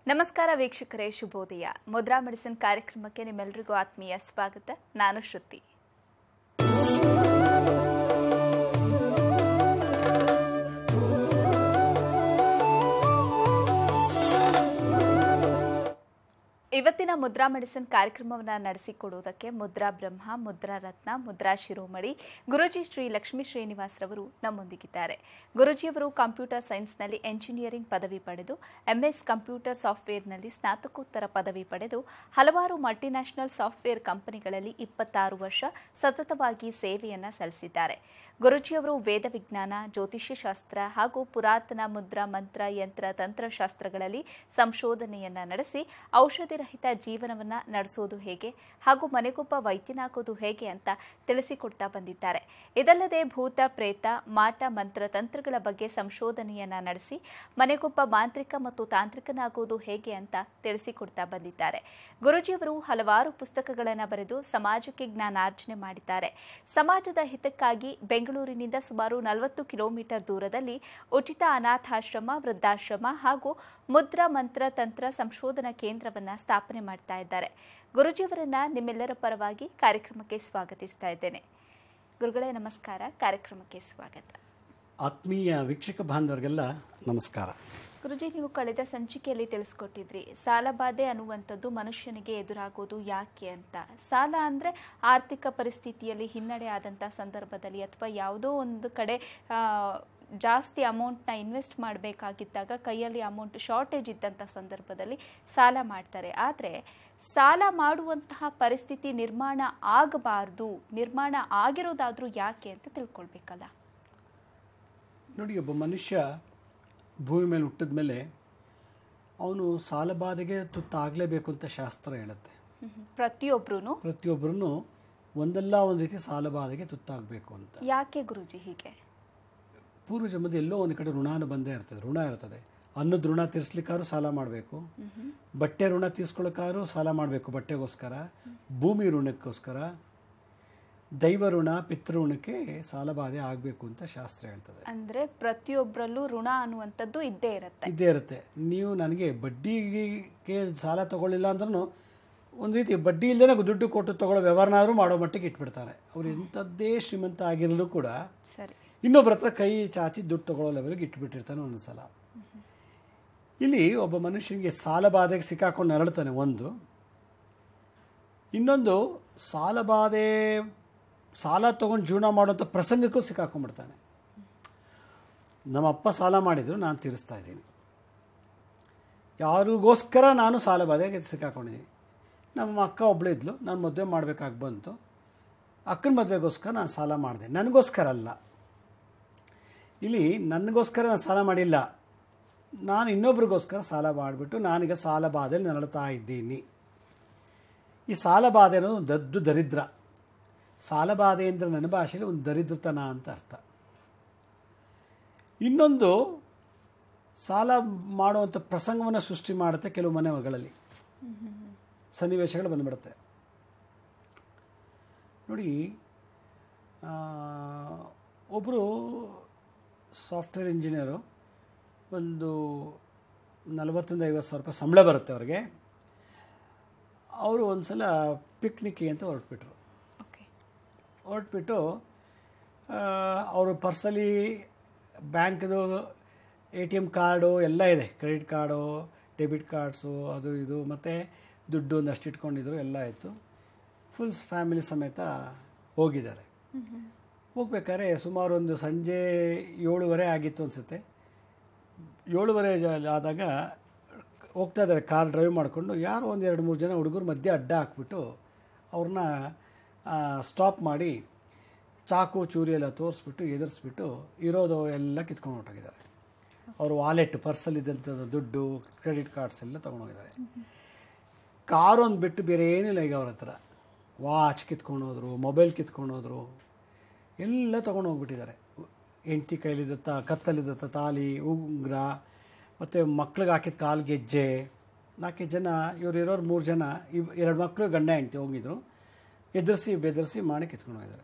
ನಮಸ್ಕಾರ ವೀಕ್ಷಕರೇ ಶುಭೋದಯ ಮುದ್ರಾ ಮೆಡಿಸಿನ್ ಕಾರ್ಯಕ್ರಮಕ್ಕೆ ನಿಮ್ಮೆಲ್ಲರಿಗೂ ಆತ್ಮೀಯ ಸ್ವಾಗತ ನಾನು ಶ್ರುತಿ ಇವತ್ತಿನ ಮುದ್ರಾ ಮೆಡಿಸಿನ್ ಕಾರ್ಯಕ್ರಮವನ್ನು ನಡೆಸಿಕೊಡುವುದಕ್ಕೆ ಮುದ್ರಾ ಬ್ರಹ್ಮ ಮುದ್ರಾ ರತ್ನ ಮುದ್ರಾ ಶಿರೋಮಣಿ ಗುರುಜಿ ಶ್ರೀ ಲಕ್ಷ್ಮೀ ಶ್ರೀನಿವಾಸ್ ರವರು ನಮ್ಮೊಂದಿಗಿದ್ದಾರೆ ಗುರುಜಿಯವರು ಕಂಪ್ಯೂಟರ್ ಸೈನ್ಸ್ನಲ್ಲಿ ಎಂಜಿನಿಯರಿಂಗ್ ಪದವಿ ಪಡೆದು ಎಂಎಸ್ ಕಂಪ್ಯೂಟರ್ ಸಾಫ್ಟ್ವೇರ್ನಲ್ಲಿ ಸ್ನಾತಕೋತ್ತರ ಪದವಿ ಪಡೆದು ಹಲವಾರು ಮಲ್ಟಿನ್ಯಾಷನಲ್ ಸಾಫ್ಟ್ವೇರ್ ಕಂಪನಿಗಳಲ್ಲಿ ಇಪ್ಪತ್ತಾರು ವರ್ಷ ಸತತವಾಗಿ ಸೇವೆಯನ್ನ ಸಲ್ಲಿಸಿದ್ದಾರೆ ಗುರುಜಿಯವರು ವೇದ ವಿಜ್ಞಾನ ಜ್ಯೋತಿಷ್ಯ ಶಾಸ್ತ್ರ ಹಾಗೂ ಪುರಾತನ ಮುದ್ರಾ ಮಂತ್ರ ಯಂತ್ರ ತಂತ್ರಶಾಸ್ತ್ರಗಳಲ್ಲಿ ಸಂಶೋಧನೆಯನ್ನ ನಡೆಸಿ ಔಷಧಿ ರಹಿತ ಜೀವನವನ್ನ ನಡೆಸೋದು ಹೇಗೆ ಹಾಗೂ ಮನೆಗೊಬ್ಬ ವೈದ್ಯನಾಗೋದು ಹೇಗೆ ಅಂತ ತಿಳಿಸಿಕೊಡ್ತಾ ಬಂದಿದ್ದಾರೆ ಇದಲ್ಲದೆ ಭೂತ ಪ್ರೇತ ಮಾಟ ಮಂತ್ರ ತಂತ್ರಗಳ ಬಗ್ಗೆ ಸಂಶೋಧನೆಯನ್ನ ನಡೆಸಿ ಮನೆಗೊಬ್ಬ ಮಾಂತ್ರಿಕ ಮತ್ತು ತಾಂತ್ರಿಕನಾಗೋದು ಹೇಗೆ ಅಂತ ತಿಳಿಸಿಕೊಡ್ತಾ ಬಂದಿದ್ದಾರೆ ಗುರುಜಿಯವರು ಹಲವಾರು ಪುಸ್ತಕಗಳನ್ನು ಬರೆದು ಸಮಾಜಕ್ಕೆ ಜ್ಞಾನಾರ್ಜನೆ ಮಾಡಿದ್ದಾರೆ ಸಮಾಜದ ಹಿತಕ್ಕಾಗಿ ಬೆಂಗಳೂರಿನಿಂದ ಸುಮಾರು ನಲವತ್ತು ಕಿಲೋಮೀಟರ್ ದೂರದಲ್ಲಿ ಉಚಿತ ಅನಾಥಾಶ್ರಮ ವೃದ್ಧಾಶ್ರಮ ಹಾಗೂ ಮುದ್ರಾ ಮಂತ್ರ ತಂತ್ರ ಸಂಶೋಧನಾ ಕೇಂದ್ರವನ್ನ ಸ್ಥಾಪನೆ ಮಾಡ್ತಾ ಇದ್ದಾರೆ ಗುರುಜಿಯವರನ್ನ ನಿಮ್ಮೆಲ್ಲರ ಪರವಾಗಿ ಕಾರ್ಯಕ್ರಮಕ್ಕೆ ಸ್ವಾಗತಿಸ್ತಾ ಇದ್ದೇನೆ ಗುರುಗಳೇ ನಮಸ್ಕಾರ ಕಾರ್ಯಕ್ರಮಕ್ಕೆ ಸ್ವಾಗತ ಆತ್ಮೀಯ ವೀಕ್ಷಕ ಬಾಂಧವರಿಗೆಲ್ಲ ನಮಸ್ಕಾರ ಗುರುಜಿ ನೀವು ಕಳೆದ ಸಂಚಿಕೆಯಲ್ಲಿ ತಿಳಿಸ್ಕೊಟ್ಟಿದ್ರಿ ಸಾಲಬಾಧೆ ಅನ್ನುವಂಥದ್ದು ಮನುಷ್ಯನಿಗೆ ಎದುರಾಗೋದು ಯಾಕೆ ಅಂತ ಸಾಲ ಅಂದ್ರೆ ಆರ್ಥಿಕ ಪರಿಸ್ಥಿತಿಯಲ್ಲಿ ಹಿನ್ನಡೆ ಆದಂಥ ಸಂದರ್ಭದಲ್ಲಿ ಅಥವಾ ಯಾವುದೋ ಒಂದು ಕಡೆ ಆ, ಜಾಸ್ತಿ ಅಮೌಂಟ್ನ ಇನ್ವೆಸ್ಟ್ ಮಾಡಬೇಕಾಗಿದ್ದಾಗ ಕೈಯಲ್ಲಿ ಅಮೌಂಟ್ ಶಾರ್ಟೇಜ್ ಇದ್ದಂಥ ಸಂದರ್ಭದಲ್ಲಿ ಸಾಲ ಮಾಡ್ತಾರೆ ಆದರೆ ಸಾಲ ಮಾಡುವಂತಹ ಪರಿಸ್ಥಿತಿ ನಿರ್ಮಾಣ ಆಗಬಾರ್ದು ನಿರ್ಮಾಣ ಆಗಿರೋದಾದ್ರೂ ಯಾಕೆ ಅಂತ ತಿಳ್ಕೊಳ್ಬೇಕಲ್ಲ ನೋಡಿ ಒಬ್ಬ ಮನುಷ್ಯ ಭೂಮಿ ಮೇಲೆ ಹುಟ್ಟಿದ ಮೇಲೆ ಅವನು ಸಾಲಬಾಧೆಗೆ ತುತ್ತಾಗಲೇಬೇಕು ಅಂತ ಶಾಸ್ತ್ರ ಹೇಳುತ್ತೆ ಪ್ರತಿಯೊಬ್ರು ಪ್ರತಿಯೊಬ್ಬರೂ ಒಂದಲ್ಲ ಒಂದು ರೀತಿ ಸಾಲಬಾಧೆಗೆ ತುತ್ತಾಗಬೇಕು ಅಂತ ಯಾಕೆ ಗುರುಜಿ ಹೀಗೆ ಪೂರ್ವ ಜನ್ಮದ ಎಲ್ಲೋ ಒಂದು ಕಡೆ ಋಣಾನು ಬಂದೇ ಇರ್ತದೆ ಋಣ ಇರ್ತದೆ ಅನ್ನದ ಋಣ ತೀರಿಸ್ಲಿಕ್ಕಾದ್ರೂ ಸಾಲ ಮಾಡಬೇಕು ಬಟ್ಟೆ ಋಣ ತೀರ್ಸ್ಕೊಳಕ್ಕಾದ್ರೂ ಸಾಲ ಮಾಡಬೇಕು ಬಟ್ಟೆಗೋಸ್ಕರ ಭೂಮಿ ಋಣಕ್ಕೋಸ್ಕರ ದೈವ ಋಣ ಪಿತೃಋಣಕ್ಕೆ ಸಾಲಬಾಧೆ ಆಗಬೇಕು ಅಂತ ಶಾಸ್ತ್ರ ಹೇಳ್ತದೆ ಅಂದ್ರೆ ಪ್ರತಿಯೊಬ್ಬರಲ್ಲೂ ಋಣ ಅನ್ನುವಂಥದ್ದು ಇದ್ದೇ ಇರುತ್ತೆ ಇದ್ದೇ ಇರುತ್ತೆ ನೀವು ನನಗೆ ಬಡ್ಡಿಗೆ ಸಾಲ ತಗೊಳ್ಳಿಲ್ಲ ಅಂದ್ರೂ ಒಂದು ರೀತಿ ಬಡ್ಡಿ ಇಲ್ಲದೇ ದುಡ್ಡು ಕೊಟ್ಟು ತಗೊಳ್ಳೋ ವ್ಯವಹಾರನಾದ್ರೂ ಮಾಡೋ ಮಟ್ಟಿಗೆ ಇಟ್ಬಿಡ್ತಾರೆ ಅವ್ರು ಎಂಥದ್ದೇ ಶ್ರೀಮಂತ ಆಗಿರಲು ಕೂಡ ಸರಿ ಇನ್ನೊಬ್ಬರ ಹತ್ರ ಕೈ ಚಾಚಿ ದುಡ್ಡು ತಗೊಳ್ಳೋ ಲೆವೆಲ್ಗೆ ಇಟ್ಬಿಟ್ಟಿರ್ತಾನೆ ಒಂದೊಂದು ಸಲ ಇಲ್ಲಿ ಒಬ್ಬ ಮನುಷ್ಯನಿಗೆ ಸಾಲ ಬಾಧೆಗೆ ಸಿಕ್ಕಾಕೊಂಡು ನರಳ್ತಾನೆ ಒಂದು ಇನ್ನೊಂದು ಸಾಲ ಬಾಧೆ ಸಾಲ ತೊಗೊಂಡು ಜೀವನ ಮಾಡೋಂಥ ಪ್ರಸಂಗಕ್ಕೂ ಸಿಕ್ಕಾಕೊಂಡ್ಬಿಡ್ತಾನೆ ನಮ್ಮ ಅಪ್ಪ ಸಾಲ ಮಾಡಿದ್ರು ನಾನು ತೀರಿಸ್ತಾ ಇದ್ದೀನಿ ಯಾರಿಗೋಸ್ಕರ ನಾನು ಸಾಲ ಬಾಧೆಗೆ ಸಿಕ್ಕಾಕೊಂಡಿದ್ದೀನಿ ನಮ್ಮ ಅಕ್ಕ ಒಬ್ಬಳು ಇದ್ಲು ನಾನು ಮದುವೆ ಮಾಡಬೇಕಾಗಿ ಬಂತು ಅಕ್ಕನ ಮದುವೆಗೋಸ್ಕರ ನಾನು ಸಾಲ ಮಾಡಿದೆ ನನಗೋಸ್ಕರ ಅಲ್ಲ ಇಲ್ಲಿ ನನಗೋಸ್ಕರ ನಾನು ಸಾಲ ಮಾಡಿಲ್ಲ ನಾನು ಇನ್ನೊಬ್ರಿಗೋಸ್ಕರ ಸಾಲ ಮಾಡಿಬಿಟ್ಟು ನಾನೀಗ ಸಾಲ ಬಾಧೆಯಲ್ಲಿ ನರಳ್ತಾ ಇದ್ದೀನಿ ಈ ಸಾಲ ಬಾಧೆ ಅನ್ನೋದು ಒಂದು ದೊಡ್ಡ ದರಿದ್ರ ಸಾಲ ಬಾಧೆ ಅಂದರೆ ನನ್ನ ಭಾಷೆಯಲ್ಲಿ ಒಂದು ದರಿದ್ರತನ ಅಂತ ಅರ್ಥ ಇನ್ನೊಂದು ಸಾಲ ಮಾಡುವಂಥ ಪ್ರಸಂಗವನ್ನು ಸೃಷ್ಟಿ ಮಾಡುತ್ತೆ ಕೆಲವು ಮನೆಗಳಲ್ಲಿ ಸನ್ನಿವೇಶಗಳು ಬಂದುಬಿಡುತ್ತೆ ನೋಡಿ ಒಬ್ಬರು ಸಾಫ್ಟ್ವೇರ್ ಇಂಜಿನಿಯರು ಒಂದು ನಲವತ್ತರಿಂದ ಐವತ್ತು ಸಾವಿರ ರೂಪಾಯಿ ಸಂಬಳ ಬರುತ್ತೆ ಅವ್ರಿಗೆ ಅವರು ಒಂದು ಸಲ ಪಿಕ್ನಿಕ್ಕಿಗೆ ಅಂತ ಹೊರಟ್ಬಿಟ್ರು ಓಕೆ ಹೊರಟ್ಬಿಟ್ಟು ಅವರು ಪರ್ಸಲ್ಲಿ ಬ್ಯಾಂಕ್ದು ಎ ಟಿ ಎಮ್ ಕಾರ್ಡು ಎಲ್ಲ ಇದೆ ಕ್ರೆಡಿಟ್ ಕಾರ್ಡು ಡೆಬಿಟ್ ಕಾರ್ಡ್ಸು ಅದು ಇದು ಮತ್ತು ದುಡ್ಡು ಒಂದಷ್ಟು ಇಟ್ಕೊಂಡಿದ್ರು ಎಲ್ಲ ಆಯಿತು ಫುಲ್ ಫ್ಯಾಮಿಲಿ ಸಮೇತ ಹೋಗಿದ್ದಾರೆ ಹೋಗ್ಬೇಕಾದ್ರೆ ಸುಮಾರು ಒಂದು ಸಂಜೆ ಏಳುವರೆ ಆಗಿತ್ತು ಅನಿಸುತ್ತೆ ಏಳುವರೆ ಜ- ಆದಾಗ ಹೋಗ್ತಾ ಇದ್ದಾರೆ ಕಾರ್ ಡ್ರೈವ್ ಮಾಡಿಕೊಂಡು ಯಾರೋ ಒಂದು ಎರಡು ಮೂರು ಜನ ಹುಡುಗರು ಮಧ್ಯೆ ಅಡ್ಡ ಹಾಕ್ಬಿಟ್ಟು ಅವ್ರನ್ನ ಸ್ಟಾಪ್ ಮಾಡಿ ಚಾಕು ಚೂರಿ ಎಲ್ಲ ತೋರಿಸ್ಬಿಟ್ಟು ಎದುರಿಸ್ಬಿಟ್ಟು ಇರೋದು ಎಲ್ಲ ಕಿತ್ಕೊಂಡು ಹೊರಟೋಗಿದ್ದಾರೆ ಅವ್ರ ವಾಲೆಟ್ ಪರ್ಸಲ್ಲಿದ್ದಂಥದ್ದು ದುಡ್ಡು ಕ್ರೆಡಿಟ್ ಕಾರ್ಡ್ಸ್ ಎಲ್ಲ ತೊಗೊಂಡೋಗಿದ್ದಾರೆ ಕಾರು ಒಂದು ಬಿಟ್ಟು ಬೇರೆ ಏನಿಲ್ಲ ಈಗ ಅವ್ರ ಹತ್ರ ವಾಚ್ ಕಿತ್ಕೊಂಡು ಹೋದ್ರು ಮೊಬೈಲ್ ಕಿತ್ಕೊಂಡು ಹೋದ್ರು ಎಲ್ಲ ತೊಗೊಂಡು ಹೋಗ್ಬಿಟ್ಟಿದ್ದಾರೆ ಹೆಂಡ್ತಿ ಕೈಲಿದ್ದ ಕತ್ತಲಿದ್ದ ತಾಲಿ ಉಂಗುರ ಮತ್ತು ಮಕ್ಳಿಗೆ ಹಾಕಿದ ಕಾಲು ಗೆಜ್ಜೆ ನಾಲ್ಕೈದು ಜನ ಇವ್ರು ಇರೋರು ಮೂರು ಜನ ಇವ್ ಎರಡು ಮಕ್ಕಳು ಗಂಡ ಹೆಂಡ್ತಿ ಹೋಗಿದ್ರು ಎದುರಿಸಿ ಬೆದರಿಸಿ ಮಾಡಿ ಕಿತ್ಕೊಂಡು ಹೋಗಿದ್ದಾರೆ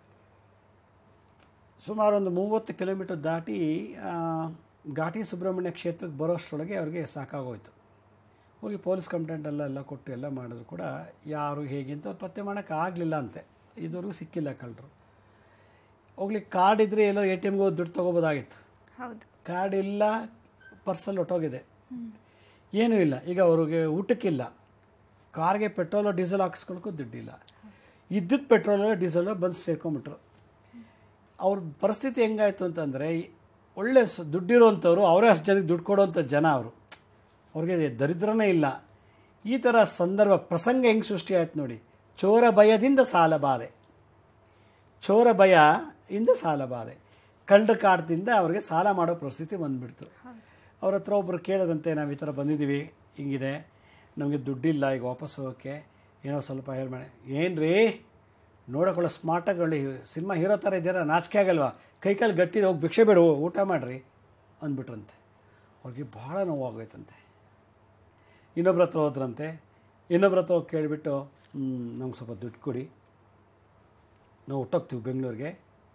ಸುಮಾರು ಒಂದು ಮೂವತ್ತು ಕಿಲೋಮೀಟರ್ ದಾಟಿ ಆ, ಘಾಟಿ ಸುಬ್ರಹ್ಮಣ್ಯ ಕ್ಷೇತ್ರಕ್ಕೆ ಬರೋಷ್ಟರೊಳಗೆ ಅವ್ರಿಗೆ ಸಾಕಾಗೋಯ್ತು ಹೋಗಿ ಪೊಲೀಸ್ ಕಂಪ್ಲೇಂಟ್ ಎಲ್ಲ ಎಲ್ಲ ಕೊಟ್ಟು ಎಲ್ಲ ಮಾಡಿದ್ರು ಕೂಡ ಯಾರು ಹೇಗೆ ಅಂತ ಪತ್ತೆ ಮಾಡೋಕ್ಕೆ ಆಗಲಿಲ್ಲ ಅಂತೆ ಇದುವರೆಗೂ ಸಿಕ್ಕಿಲ್ಲ ಕಳ್ಳರು ಹೋಗ್ಲಿಕ್ಕೆ ಕಾರ್ಡ್ ಇದ್ದರೆ ಎಲ್ಲೋ ಎ ಟಿ ಎಮ್ಗೆ ಹೋಗಿ ದುಡ್ಡು ತೊಗೋಬೋದಾಗಿತ್ತು ಹೌದು ಕಾರ್ಡ್ ಇಲ್ಲ ಪರ್ಸಲ್ಲಿ ಹೊಟ್ಟೋಗಿದೆ ಏನೂ ಇಲ್ಲ ಈಗ ಅವ್ರಿಗೆ ಊಟಕ್ಕಿಲ್ಲ ಕಾರ್ಗೆ ಪೆಟ್ರೋಲು ಡೀಸೆಲ್ ಹಾಕಿಸ್ಕೊಳಕ್ಕೂ ದುಡ್ಡಿಲ್ಲ ಇದ್ದದ್ದು ಪೆಟ್ರೋಲು ಡೀಸೆಲು ಬಂದು ಸೇರ್ಕೊಂಬಿಟ್ರು ಅವ್ರ ಪರಿಸ್ಥಿತಿ ಹೆಂಗಾಯ್ತು ಅಂತಂದರೆ ಒಳ್ಳೆ ಸ- ದುಡ್ಡಿರೋವಂಥವ್ರು ಅವರೇ ಅಷ್ಟು ಜನಕ್ಕೆ ದುಡ್ಡು ಕೊಡೋವಂಥ ಜನ ಅವರು ಅವ್ರಿಗೆ ದರಿದ್ರನೇ ಇಲ್ಲ ಈ ಥರ ಸಂದರ್ಭ ಪ್ರಸಂಗ ಹೆಂಗೆ ಸೃಷ್ಟಿ ಆಯ್ತು ನೋಡಿ ಚೋರ ಭಯದಿಂದ ಸಾಲ ಬಾಧೆ ಚೋರ ಭಯ ಇಂದ ಸಾಲ ಬಾಧೆ ಕಳ್ಳರ ಕಾಟದಿಂದ ಅವ್ರಿಗೆ ಸಾಲ ಮಾಡೋ ಪರಿಸ್ಥಿತಿ ಬಂದ್ಬಿಡ್ತು ಅವ್ರ ಹತ್ರ ಒಬ್ಬರು ಕೇಳಿದ್ರಂತೆ ನಾವು ಈ ಥರ ಬಂದಿದ್ದೀವಿ ಹಿಂಗಿದೆ ನಮಗೆ ದುಡ್ಡಿಲ್ಲ ಈಗ ವಾಪಸ್ ಹೋಗೋಕ್ಕೆ ಏನೋ ಸ್ವಲ್ಪ ಹೇಳಿ ಮಾಡಿ ಏನು ರೀ ನೋಡೋಕೊಳ್ಳೋ ಸ್ಮಾರ್ಟಾಗಿ ಒಳ್ಳೆ ಸಿನಿಮಾ ಹೀರೋ ಥರ ಇದ್ದೀರಾ ನಾಚಿಕೆ ಆಗಲ್ವಾ ಕೈ ಕಾಲು ಗಟ್ಟಿದ ಹೋಗಿ ಭಿಕ್ಷೆ ಬೇಡ ಊಟ ಮಾಡಿರಿ ಅಂದ್ಬಿಟ್ರಂತೆ ಅವ್ರಿಗೆ ಭಾಳ ನೋವಾಗೋಯ್ತಂತೆ ಇನ್ನೊಬ್ರ ಹತ್ರ ಹೋದ್ರಂತೆ ಇನ್ನೊಬ್ರ ಹತ್ರ ಹೋಗಿ ಕೇಳಿಬಿಟ್ಟು ನಮ್ಗೆ ಸ್ವಲ್ಪ ದುಡ್ಡು ಕೊಡಿ ನಾವು ಹುಟ್ಟೋಗ್ತೀವಿ ಬೆಂಗಳೂರಿಗೆ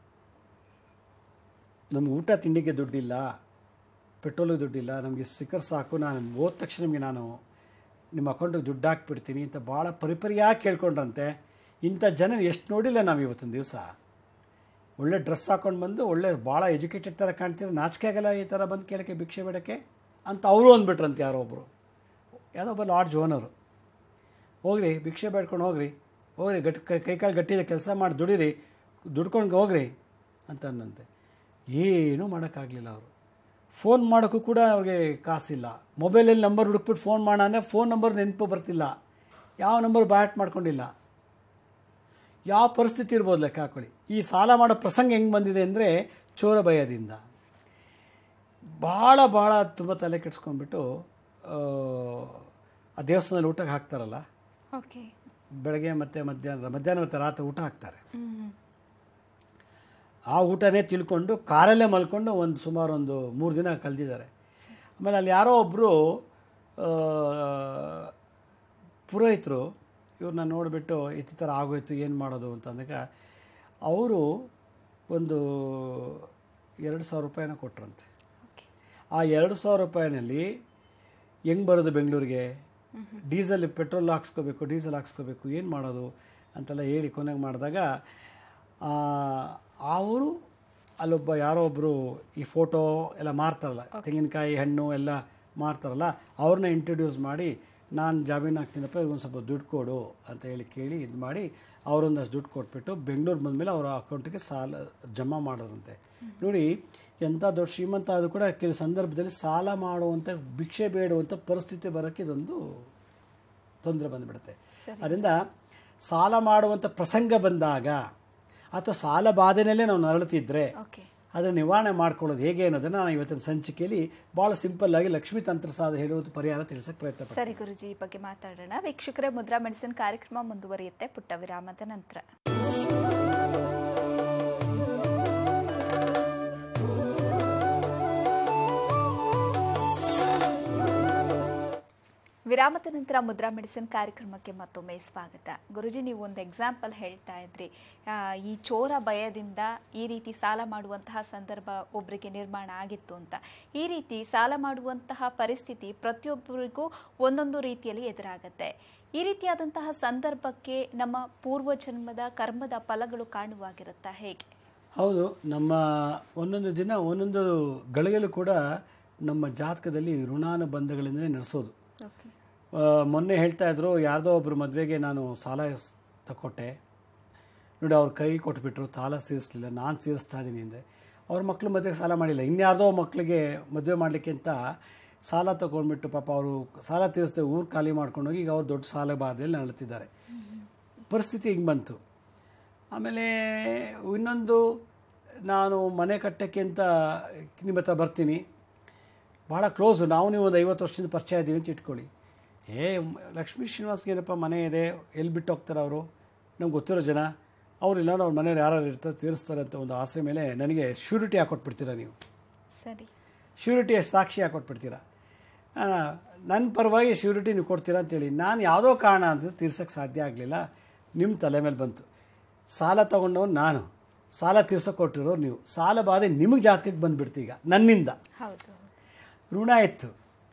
ನಮ್ಗೆ ಊಟ ತಿಂಡಿಗೆ ದುಡ್ಡಿಲ್ಲ ಪೆಟ್ರೋಲಿಗೆ ದುಡ್ಡಿಲ್ಲ ನಮಗೆ ಸಿಕ್ಕರ್ ಸಾಕು ನಾನು ಹೋದ ತಕ್ಷಣ ನಿಮಗೆ ನಾನು ನಿಮ್ಮ ಅಕೌಂಟಿಗೆ ದುಡ್ಡು ಹಾಕ್ಬಿಡ್ತೀನಿ ಅಂತ ಭಾಳ ಪರಿಪರಿಯಾಗಿ ಕೇಳ್ಕೊಂಡ್ರಂತೆ ಇಂಥ ಜನ ಎಷ್ಟು ನೋಡಿಲ್ಲ ನಾವು ಇವತ್ತಿನ ದಿವಸ ಒಳ್ಳೆ ಡ್ರೆಸ್ ಹಾಕೊಂಡು ಬಂದು ಒಳ್ಳೆ ಭಾಳ ಎಜುಕೇಟೆಡ್ ಥರ ಕಾಣ್ತೀರ ನಾಚಿಕೆ ಆಗಲ್ಲ ಈ ಥರ ಬಂದು ಕೇಳೋಕ್ಕೆ ಭಿಕ್ಷೆ ಬೇಡಕ್ಕೆ ಅಂತ ಅವರು ಅಂದ್ಬಿಟ್ರಂತೆ ಯಾರೋ ಒಬ್ಬರು ಯಾವುದೋ ಒಬ್ಬ ಲಾಡ್ಜ್ ಓನರು ಹೋಗ್ರಿ ಭಿಕ್ಷೆ ಬೇಡ್ಕೊಂಡು ಹೋಗ್ರಿ ಹೋಗ್ರಿ ಗಟ್ಟಿ ಕೈ ಕೈಕಾಲು ಗಟ್ಟಿದೆ ಕೆಲಸ ಮಾಡಿ ದುಡಿರಿ ದುಡ್ಕೊಂಡು ಹೋಗ್ರಿ ಅಂತ ಅಂದಂತೆ ಏನೂ ಮಾಡೋಕ್ಕಾಗಲಿಲ್ಲ ಅವರು ಫೋನ್ ಮಾಡೋಕ್ಕೂ ಕೂಡ ಅವ್ರಿಗೆ ಕಾಸಿಲ್ಲ ಮೊಬೈಲಲ್ಲಿ ನಂಬರ್ ಹುಡುಕ್ಬಿಟ್ಟು ಫೋನ್ ಮಾಡೋಣ ಅಂದರೆ ಫೋನ್ ನಂಬರ್ ನೆನಪು ಬರ್ತಿಲ್ಲ ಯಾವ ನಂಬರ್ ಬ್ಯಾಟ್ ಮಾಡ್ಕೊಂಡಿಲ್ಲ ಯಾವ ಪರಿಸ್ಥಿತಿ ಇರ್ಬೋದು ಲೆಕ್ಕ ಹಾಕೊಳ್ಳಿ ಈ ಸಾಲ ಮಾಡೋ ಪ್ರಸಂಗ ಹೆಂಗೆ ಬಂದಿದೆ ಅಂದರೆ ಚೋರ ಭಯದಿಂದ ಭಾಳ ಭಾಳ ತುಂಬ ತಲೆ ಕೆಡ್ಸ್ಕೊಂಡ್ಬಿಟ್ಟು ಆ, ಆ ದೇವಸ್ಥಾನದಲ್ಲಿ ಊಟಕ್ಕೆ ಹಾಕ್ತಾರಲ್ಲ ಓಕೆ ಬೆಳಗ್ಗೆ ಮತ್ತು ಮಧ್ಯಾಹ್ನ ಮಧ್ಯಾಹ್ನ ಮತ್ತು ರಾತ್ರಿ ಊಟ ಹಾಕ್ತಾರೆ ಆ ಊಟನೇ ತಿಳ್ಕೊಂಡು ಕಾರಲ್ಲೇ ಮಲ್ಕೊಂಡು ಒಂದು ಸುಮಾರು ಒಂದು ಮೂರು ದಿನ ಕಳೆದಿದ್ದಾರೆ ಆಮೇಲೆ ಅಲ್ಲಿ ಯಾರೋ ಒಬ್ಬರು ಪುರೋಹಿತರು ಇವ್ರನ್ನ ನೋಡಿಬಿಟ್ಟು ಈ ಥರ ಆಗೋಯ್ತು ಏನು ಮಾಡೋದು ಅಂತ ಅಂದಾಗ ಅವರು ಒಂದು ಎರಡು ಸಾವಿರ ರೂಪಾಯಿನ ಕೊಟ್ರಂತೆ ಓಕೆ ಆ ಎರಡು ಸಾವಿರ ರೂಪಾಯಿನಲ್ಲಿ ಹೆಂಗೆ ಬರೋದು ಬೆಂಗಳೂರಿಗೆ ಡೀಸೆಲ್ ಪೆಟ್ರೋಲ್ ಹಾಕ್ಸ್ಕೋಬೇಕು ಡೀಸೆಲ್ ಹಾಕ್ಸ್ಕೋಬೇಕು ಏನು ಮಾಡೋದು ಅಂತೆಲ್ಲ ಹೇಳಿ ಕೊನೆಗೆ ಮಾಡಿದಾಗ ಅವರು ಅಲ್ಲೊಬ್ಬ ಯಾರೋ ಒಬ್ಬರು ಈ ಫೋಟೋ ಎಲ್ಲ ಮಾರ್ತಾರಲ್ಲ ತೆಂಗಿನಕಾಯಿ ಹಣ್ಣು ಎಲ್ಲ ಮಾರ್ತಾರಲ್ಲ ಅವ್ರನ್ನ ಇಂಟ್ರಡ್ಯೂಸ್ ಮಾಡಿ ನಾನು ಜಾಮೀನು ಹಾಕ್ತೀನಪ್ಪ ಒಂದು ಸ್ವಲ್ಪ ದುಡ್ಡು ಕೊಡು ಅಂತ ಹೇಳಿ ಕೇಳಿ ಇದು ಮಾಡಿ ಅವರೊಂದಷ್ಟು ದುಡ್ಡು ಕೊಟ್ಬಿಟ್ಟು ಬೆಂಗಳೂರು ಬಂದಮೇಲೆ ಅವರ ಅಕೌಂಟಿಗೆ ಸಾಲ ಜಮಾ ಮಾಡೋದಂತೆ ನೋಡಿ ಎಂಥ ದೊಡ್ಡ ಶ್ರೀಮಂತ ಆದರೂ ಕೂಡ ಕೆಲವು ಸಂದರ್ಭದಲ್ಲಿ ಸಾಲ ಮಾಡುವಂಥ ಭಿಕ್ಷೆ ಬೇಡುವಂಥ ಪರಿಸ್ಥಿತಿ ಬರೋಕ್ಕೆ ಇದೊಂದು ತೊಂದರೆ ಬಂದುಬಿಡುತ್ತೆ ಅದರಿಂದ ಸಾಲ ಮಾಡುವಂಥ ಪ್ರಸಂಗ ಬಂದಾಗ ಅಥವಾ ಸಾಲ ಬಾಧೆನಲ್ಲೇ ನಾವು ನರಳುತ್ತಿದ್ದರೆ ಓಕೆ ಅದನ್ನು ನಿವಾರಣೆ ಮಾಡ್ಕೊಳ್ಳೋದು ಹೇಗೆ ಅನ್ನೋದನ್ನು ನಾನು ಇವತ್ತಿನ ಸಂಚಿಕೆಯಲ್ಲಿ ಭಾಳ ಸಿಂಪಲ್ ಆಗಿ ಲಕ್ಷ್ಮೀ ತಂತ್ರಸಾದ ಹೇಳುವುದು ಪರಿಹಾರ ತಿಳಿಸಕ್ಕೆ ಪ್ರಯತ್ನ ಪಡ್ತೀನಿ ಸರಿ ಗುರುಜಿ ಈ ಬಗ್ಗೆ ಮಾತಾಡೋಣ ವೀಕ್ಷಕರೇ ಮುದ್ರಾ ಮೆಡಿಸಿನ್ ಕಾರ್ಯಕ್ರಮ ಮುಂದುವರಿಯುತ್ತೆ ಪುಟ್ಟ ವಿರಾಮದ ನಂತರ ವಿರಾಮದ ನಂತರ ಮುದ್ರಾ ಮೆಡಿಸಿನ್ ಕಾರ್ಯಕ್ರಮಕ್ಕೆ ಮತ್ತೊಮ್ಮೆ ಸ್ವಾಗತ ಗುರುಜಿ ನೀವು ಒಂದು ಎಕ್ಸಾಂಪಲ್ ಹೇಳ್ತಾ ಇದ್ರಿ ಆ, ಈ ಚೋರ ಭಯದಿಂದ ಈ ರೀತಿ ಸಾಲ ಮಾಡುವಂತಹ ಸಂದರ್ಭ ಒಬ್ಬರಿಗೆ ನಿರ್ಮಾಣ ಆಗಿತ್ತು ಅಂತ ಈ ರೀತಿ ಸಾಲ ಮಾಡುವಂತಹ ಪರಿಸ್ಥಿತಿ ಪ್ರತಿಯೊಬ್ಬರಿಗೂ ಒಂದೊಂದು ರೀತಿಯಲ್ಲಿ ಎದುರಾಗತ್ತೆ ಈ ರೀತಿಯಾದಂತಹ ಸಂದರ್ಭಕ್ಕೆ ನಮ್ಮ ಪೂರ್ವಜನ್ಮದ ಕರ್ಮದ ಫಲಗಳು ಕಾರಣವಾಗಿರುತ್ತಾ ಹೇಗೆ ಹೌದು ನಮ್ಮ ಒಂದೊಂದು ದಿನ ಒಂದೊಂದು ಗಳಿಗೆಲ್ಲೂ ಕೂಡ ನಮ್ಮ ಜಾತಕದಲ್ಲಿ ಋಣಾನುಬಂಧಗಳಿಂದಲೇ ನಡೆಸೋದು ಓಕೆ ಆ, ಮೊನ್ನೆ ಹೇಳ್ತಾ ಇದ್ರು ಯಾರ್ದೋ ಒಬ್ಬರು ಮದುವೆಗೆ ನಾನು ಸಾಲ ಸ್- ತಕೊಟ್ಟೆ ನೋಡಿ ಅವ್ರ ಕೈ ಕೊಟ್ಬಿಟ್ರು ಸಾಲ ತೀರಿಸ್ಲಿಲ್ಲ ನಾನು ತೀರಿಸ್ತಾ ಇದ್ದೀನಿ ಅಂದರೆ ಅವ್ರ ಮಕ್ಕಳು ಮದುವೆಗೆ ಸಾಲ ಮಾಡಿಲ್ಲ ಇನ್ಯಾರ್ದೋ ಮಕ್ಕಳಿಗೆ ಮದುವೆ ಮಾಡಲಿಕ್ಕೆ ಅಂತ ಸಾಲ ತಗೊಂಡ್ಬಿಟ್ಟು ಪಾಪ ಅವರು ಸಾಲ ತೀರಿಸ್ದೆ ಊರು ಖಾಲಿ ಮಾಡ್ಕೊಂಡೋಗಿ ಈಗ ಅವ್ರು ದೊಡ್ಡ ಸಾಲ ಬಾಧೆಯಲ್ಲಿ ನರಳುತ್ತಿದ್ದಾರೆ ಪರಿಸ್ಥಿತಿ ಹಿಂಗೆ ಬಂತು ಆಮೇಲೆ ಇನ್ನೊಂದು ನಾನು ಮನೆ ಕಟ್ಟೋಕ್ಕೆ ಅಂತ ನಿಮ್ಮ ಹತ್ರ ಬರ್ತೀನಿ ಭಾಳ ಕ್ಲೋಸು ನಾವು ನೀವು ಒಂದು ಐವತ್ತು ವರ್ಷದಿಂದ ಪರಿಚಯ ಇದ್ದೀವಿ ಅಂತ ಇಟ್ಕೊಳ್ಳಿ ಏ ಮ್- ಲಕ್ಷ್ಮೀ ಶ್ರೀನಿವಾಸ್ಗೆ ಏನಪ್ಪ ಮನೆ ಇದೆ ಎಲ್ಲಿ ಬಿಟ್ಟು ಹೋಗ್ತಾರೆ ಅವರು ನಮ್ಗೆ ಗೊತ್ತಿರೋ ಜನ ಅವ್ರಿಲ್ಲ ಅವ್ರ ಮನೆಯವ್ರು ಯಾರು ಇರ್ತಾರೆ ತೀರಿಸ್ತಾರೆ ಅಂತ ಒಂದು ಆಸೆ ಮೇಲೆ ನನಗೆ ಶ್ಯೂರಿಟಿ ಹಾಕೊಟ್ಬಿಡ್ತೀರಾ ನೀವು ಸರಿ ಶ್ಯೂರಿಟಿ ಸಾಕ್ಷಿ ಹಾಕೊಟ್ಬಿಡ್ತೀರಾ ಆ, ನನ್ನ ಪರವಾಗಿ ಶ್ಯೂರಿಟಿ ನೀವು ಕೊಡ್ತೀರಾ ಅಂತೇಳಿ ನಾನು ಯಾವುದೋ ಕಾರಣ ಅಂತ ತೀರ್ಸೋಕ್ಕೆ ಸಾಧ್ಯ ಆಗಲಿಲ್ಲ ನಿಮ್ಮ ತಲೆ ಮೇಲೆ ಬಂತು ಸಾಲ ತೊಗೊಂಡವ್ನು ನಾನು ಸಾಲ ತೀರ್ಸೋಕೆ ಕೊಟ್ಟಿರೋರು ನೀವು ಸಾಲ ಬಾಧೆ ನಿಮಗೆ ಜಾತಕಕ್ಕೆ ಬಂದುಬಿಡ್ತು ಈಗ ನನ್ನಿಂದ ಹೌದು ಋಣ ಇತ್ತು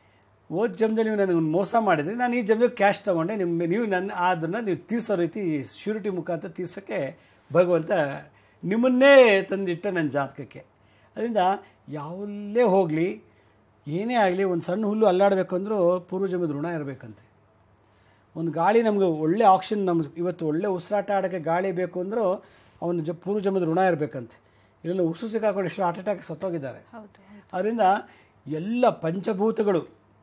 ಹೋದ ಜಮ್ದಲ್ಲಿ ನೀವು ನನಗೆ ಮೋಸ ಮಾಡಿದರೆ ನಾನು ಈ ಜಮ್ದಲ್ಲಿ ಕ್ಯಾಶ್ ತೊಗೊಂಡೆ ನಿಮ್ಮ ನೀವು ನನ್ನ ಅದನ್ನು ನೀವು ತೀರ್ಸೋ ರೀತಿ ಶ್ಯೂರಿಟಿ ಮುಖಾಂತರ ತೀರ್ಸೋಕ್ಕೆ ಭಗವಂತ ನಿಮ್ಮನ್ನೇ ತಂದಿಟ್ಟ ನನ್ನ ಜಾತಕಕ್ಕೆ ಅದರಿಂದ ಯಾವುದೇ ಹೋಗಲಿ ಏನೇ ಆಗಲಿ ಒಂದು ಸಣ್ಣ ಹುಲ್ಲು ಅಲ್ಲಾಡಬೇಕು ಅಂದರೂ ಪೂರ್ವಜನ್ಮದ ಋಣ ಇರಬೇಕಂತೆ ಒಂದು ಗಾಳಿ ನಮಗೆ ಒಳ್ಳೆ ಆಕ್ಷನ್ ನಮ್ಗೆ ಇವತ್ತು ಒಳ್ಳೆ ಉಸಿರಾಟ ಆಡೋಕ್ಕೆ ಗಾಳಿ ಬೇಕು ಅಂದರೂ ಅವನ ಜ ಪೂರ್ವಜನ್ಮದ ಋಣ ಇರಬೇಕಂತೆ ಇಲ್ಲೆಲ್ಲ ಉಸು ಸಿಕ್ಕಾಕೊಂಡು ಎಷ್ಟು ಹಾರ್ಟ್ ಅಟ್ಯಾಕ್ ಸತ್ತೋಗಿದ್ದಾರೆ ಹೌದು ಅದರಿಂದ ಎಲ್ಲ ಪಂಚಭೂತಗಳು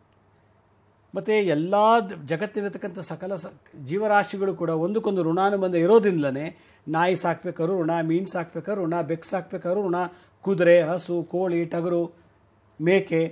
ಮತ್ತು ಎಲ್ಲ ಜಗತ್ತಿರತಕ್ಕಂಥ ಸಕಲ ಸ ಜೀವರಾಶಿಗಳು ಕೂಡ ಒಂದಕ್ಕೊಂದು ಋಣಾನುಬಂಧ ಇರೋದ್ರಿಂದಲೇ ನಾಯಿ ಸಾಕ್ಬೇಕಾದ್ರು ಋಣ ಮೀನು ಸಾಕ್ಬೇಕಾದ್ರು ಋಣ ಬೆಕ್ಕು ಸಾಕ್ಬೇಕಾದ್ರು ಋಣ ಕುದುರೆ ಹಸು ಕೋಳಿ ಟಗರು ಮೇಕೆ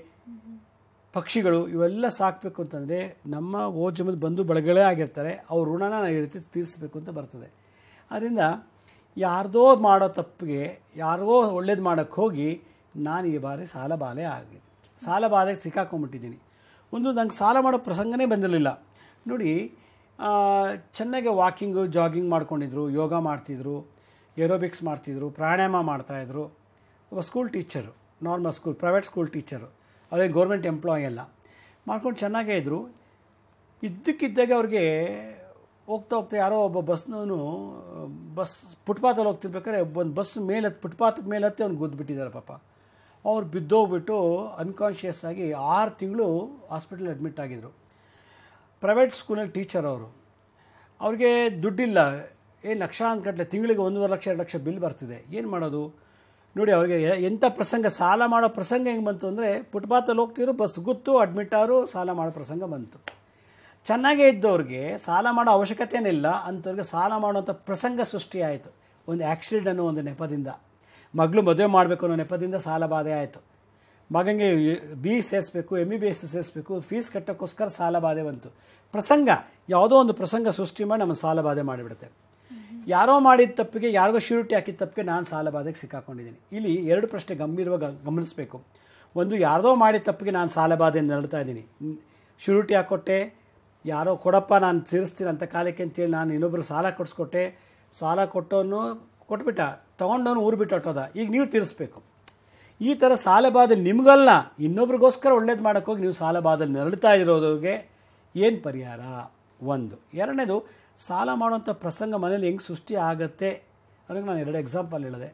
ಪಕ್ಷಿಗಳು ಇವೆಲ್ಲ ಸಾಕಬೇಕು ಅಂತಂದರೆ ನಮ್ಮ ಓಜಮದ ಬಂಧು ಬಳಗಳೇ ಆಗಿರ್ತಾರೆ ಅವ್ರ ಋಣನ ನಾವು ಈ ರೀತಿ ತೀರಿಸಬೇಕು ಅಂತ ಬರ್ತದೆ ಅದರಿಂದ ಯಾರ್ದೋ ಮಾಡೋ ತಪ್ಪಿಗೆ ಯಾರೋ ಒಳ್ಳೇದು ಮಾಡೋಕ್ಕೆ ಹೋಗಿ ನಾನು ಈ ಬಾರಿ ಸಾಲ ಬಾಲೆ ಆಗಿದೆ ಸಾಲ ಬಾಧೆಗೆ ಸಿಕ್ಕಾಕೊಂಡ್ಬಿಟ್ಟಿದ್ದೀನಿ ಒಂದು ನಂಗೆ ಸಾಲ ಮಾಡೋ ಪ್ರಸಂಗನೇ ಬಂದಿರಲಿಲ್ಲ ನೋಡಿ ಆ, ಚೆನ್ನಾಗಿ ವಾಕಿಂಗು ಜಾಗಿಂಗ್ ಮಾಡ್ಕೊಂಡಿದ್ರು ಯೋಗ ಮಾಡ್ತಿದ್ರು ಏರೋಬಿಕ್ಸ್ ಮಾಡ್ತಿದ್ರು ಪ್ರಾಣಾಯಾಮ ಮಾಡ್ತಾಯಿದ್ರು ಒಬ್ಬ school teacher normal school private school teacher ಅದೇ ಗೌರ್ಮೆಂಟ್ ಎಂಪ್ಲಾಯ್ ಎಲ್ಲ ಮಾಡ್ಕೊಂಡು ಚೆನ್ನಾಗೇ ಇದ್ದರು ಇದ್ದಕ್ಕಿದ್ದಾಗೆ ಅವ್ರಿಗೆ ಹೋಗ್ತಾ ಹೋಗ್ತಾ ಯಾರೋ ಒಬ್ಬ ಬಸ್ನವನು ಬಸ್ ಫುಟ್ಪಾತಲ್ಲಿ ಹೋಗ್ತಿರ್ಬೇಕಾದ್ರೆ ಒಂದು ಬಸ್ ಮೇಲೆ ಹತ್ತಿ ಫುಟ್ಪಾತ್ಗೆ ಮೇಲೆ ಹತ್ತಿ ಅವ್ನು ಗುದ್ದುಬಿಟ್ಟಿದ್ದಾರೆ ಪಾಪ ಅವ್ರು ಬಿದ್ದೋಗ್ಬಿಟ್ಟು ಅನ್ಕಾನ್ಷಿಯಸ್ ಆಗಿ ಆರು ತಿಂಗಳು ಹಾಸ್ಪಿಟಲ್ ಅಡ್ಮಿಟ್ ಆಗಿದ್ರು ಪ್ರೈವೇಟ್ ಸ್ಕೂಲಲ್ಲಿ ಟೀಚರ್ ಅವರು ಅವ್ರಿಗೆ ದುಡ್ಡಿಲ್ಲ ಏನು ಲಕ್ಷಾಂತಗಟ್ಟಲೆ ತಿಂಗಳಿಗೆ ಒಂದೂವರೆ ಲಕ್ಷ ಎರಡು ಲಕ್ಷ ಬಿಲ್ ಬರ್ತಿದೆ ಏನು ಮಾಡೋದು ನೋಡಿ ಅವ್ರಿಗೆ ಎ- ಎಂಥ ಪ್ರಸಂಗ ಸಾಲ ಮಾಡೋ ಪ್ರಸಂಗ ಹೆಂಗೆ ಬಂತು ಅಂದರೆ ಫುಟ್ಪಾತಲ್ಲಿ ಹೋಗ್ತಿದ್ರು ಬಸ್ ಗುತ್ತು ಅಡ್ಮಿಟ್ ಆದ್ರು ಸಾಲ ಮಾಡೋ ಪ್ರಸಂಗ ಬಂತು ಚೆನ್ನಾಗೇ ಇದ್ದವ್ರಿಗೆ ಸಾಲ ಮಾಡೋ ಅವಶ್ಯಕತೆನೇ ಇಲ್ಲ ಅಂಥವ್ರಿಗೆ ಸಾಲ ಮಾಡುವಂಥ ಪ್ರಸಂಗ ಸೃಷ್ಟಿಯಾಯಿತು ಒಂದು ಆಕ್ಸಿಡೆಂಟ್ ಅನ್ನೋ ಒಂದು ನೆಪದಿಂದ ಮಗಳು ಮದುವೆ ಮಾಡಬೇಕು ಅನ್ನೋ ನೆಪದಿಂದ ಸಾಲ ಬಾಧೆ ಆಯಿತು ಮಗನಿಗೆ ಬಿ ಸೇರಿಸ್ಬೇಕು ಎಮ್ ಬಿ ಬಿ ಎಸ್ ಸೇರಿಸ್ಬೇಕು ಫೀಸ್ ಕಟ್ಟೋಕ್ಕೋಸ್ಕರ ಸಾಲ ಬಾಧೆ ಬಂತು ಪ್ರಸಂಗ ಯಾವುದೋ ಒಂದು ಪ್ರಸಂಗ ಸೃಷ್ಟಿ ಮಾಡಿ ನಮ್ಮ ಸಾಲ ಬಾಧೆ ಮಾಡಿಬಿಡುತ್ತೆ ಯಾರೋ ಮಾಡಿದ ತಪ್ಪಿಗೆ ಯಾರಿಗೋ ಶ್ಯೂರಿಟಿ ಹಾಕಿದ ತಪ್ಪಿಗೆ ನಾನು ಸಾಲ ಬಾಧೆಗೆ ಸಿಕ್ಕಾಕೊಂಡಿದ್ದೀನಿ ಇಲ್ಲಿ ಎರಡು ಪ್ರಶ್ನೆ ಗಂಭೀರವಾಗಿ ಗಮನಿಸಬೇಕು ಒಂದು ಯಾರ್ದೋ ಮಾಡಿದ ತಪ್ಪಿಗೆ ನಾನು ಸಾಲ ಬಾಧೆಯಿಂದ ನಡ್ತಾ ಇದ್ದೀನಿ ಶ್ಯೂರಿಟಿ ಹಾಕ್ಕೊಟ್ಟೆ ಯಾರೋ ಕೊಡಪ್ಪ ನಾನು ತೀರಿಸ್ತೀನಿ ಅಂತ ಕಾಲಕ್ಕೆ ಅಂತೇಳಿ ನಾನು ಇನ್ನೊಬ್ಬರು ಸಾಲ ಕೊಡಿಸ್ಕೊಟ್ಟೆ ಸಾಲ ಕೊಟ್ಟವನು ಕೊಟ್ಬಿಟ್ಟ ತೊಗೊಂಡವನು ಊರು ಬಿಟ್ಟು ಹೊಟ್ಟೋದ ಈಗ ನೀವು ತೀರಿಸ್ಬೇಕು ಈ ಥರ ಸಾಲ ಬಾಧಲ್ಲಿ ನಿಮಗಲ್ಲ ಇನ್ನೊಬ್ರಿಗೋಸ್ಕರ ಒಳ್ಳೇದು ಮಾಡೋಕ್ಕೋಗಿ ನೀವು ಸಾಲ ಬಾಧಲ್ಲಿ ನರಳ್ತಾ ಇರೋರಿಗೆ ಏನು ಪರಿಹಾರ ಒಂದು ಎರಡನೇದು ಸಾಲ ಮಾಡುವಂಥ ಪ್ರಸಂಗ ಮನೇಲಿ ಹೆಂಗೆ ಸೃಷ್ಟಿ ಆಗತ್ತೆ ಅನ್ನೋಕೆ ನಾನು ಎರಡು ಎಕ್ಸಾಂಪಲ್ ಹೇಳಿದೆ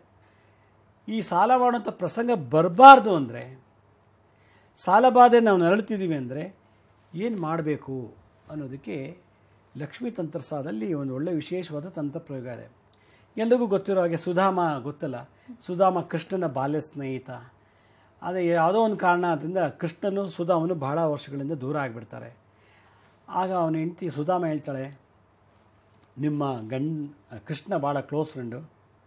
ಈ ಸಾಲ ಮಾಡುವಂಥ ಪ್ರಸಂಗ ಬರಬಾರ್ದು ಅಂದರೆ ಸಾಲ ಬಾಧೆ ನಾವು ನರಳ್ತಿದ್ದೀವಿ ಅಂದರೆ ಏನು ಮಾಡಬೇಕು ಅನ್ನೋದಕ್ಕೆ ಲಕ್ಷ್ಮೀ ತಂತ್ರಸಾದಲ್ಲಿ ಒಂದು ಒಳ್ಳೆ ವಿಶೇಷವಾದ ತಂತ್ರ ಪ್ರಯೋಗ ಇದೆ ಎಲ್ರಿಗೂ ಗೊತ್ತಿರೋ ಹಾಗೆ ಸುಧಾಮ ಗೊತ್ತಲ್ಲ ಸುಧಾಮ ಕೃಷ್ಣನ ಬಾಲ್ಯ ಸ್ನೇಹಿತ ಅದೇ ಯಾವುದೋ ಒಂದು ಕಾರಣದಿಂದ ಕೃಷ್ಣನು ಸುಧಾಮನು ಬಹಳ ವರ್ಷಗಳಿಂದ ದೂರ ಆಗಿಬಿಡ್ತಾರೆ ಆಗ ಅವನ ಹೆಂಡತಿ ಸುಧಾಮ ಹೇಳ್ತಾಳೆ ನಿಮ್ಮ ಗಂಡ್ ಕೃಷ್ಣ ಭಾಳ ಕ್ಲೋಸ್ ಫ್ರೆಂಡು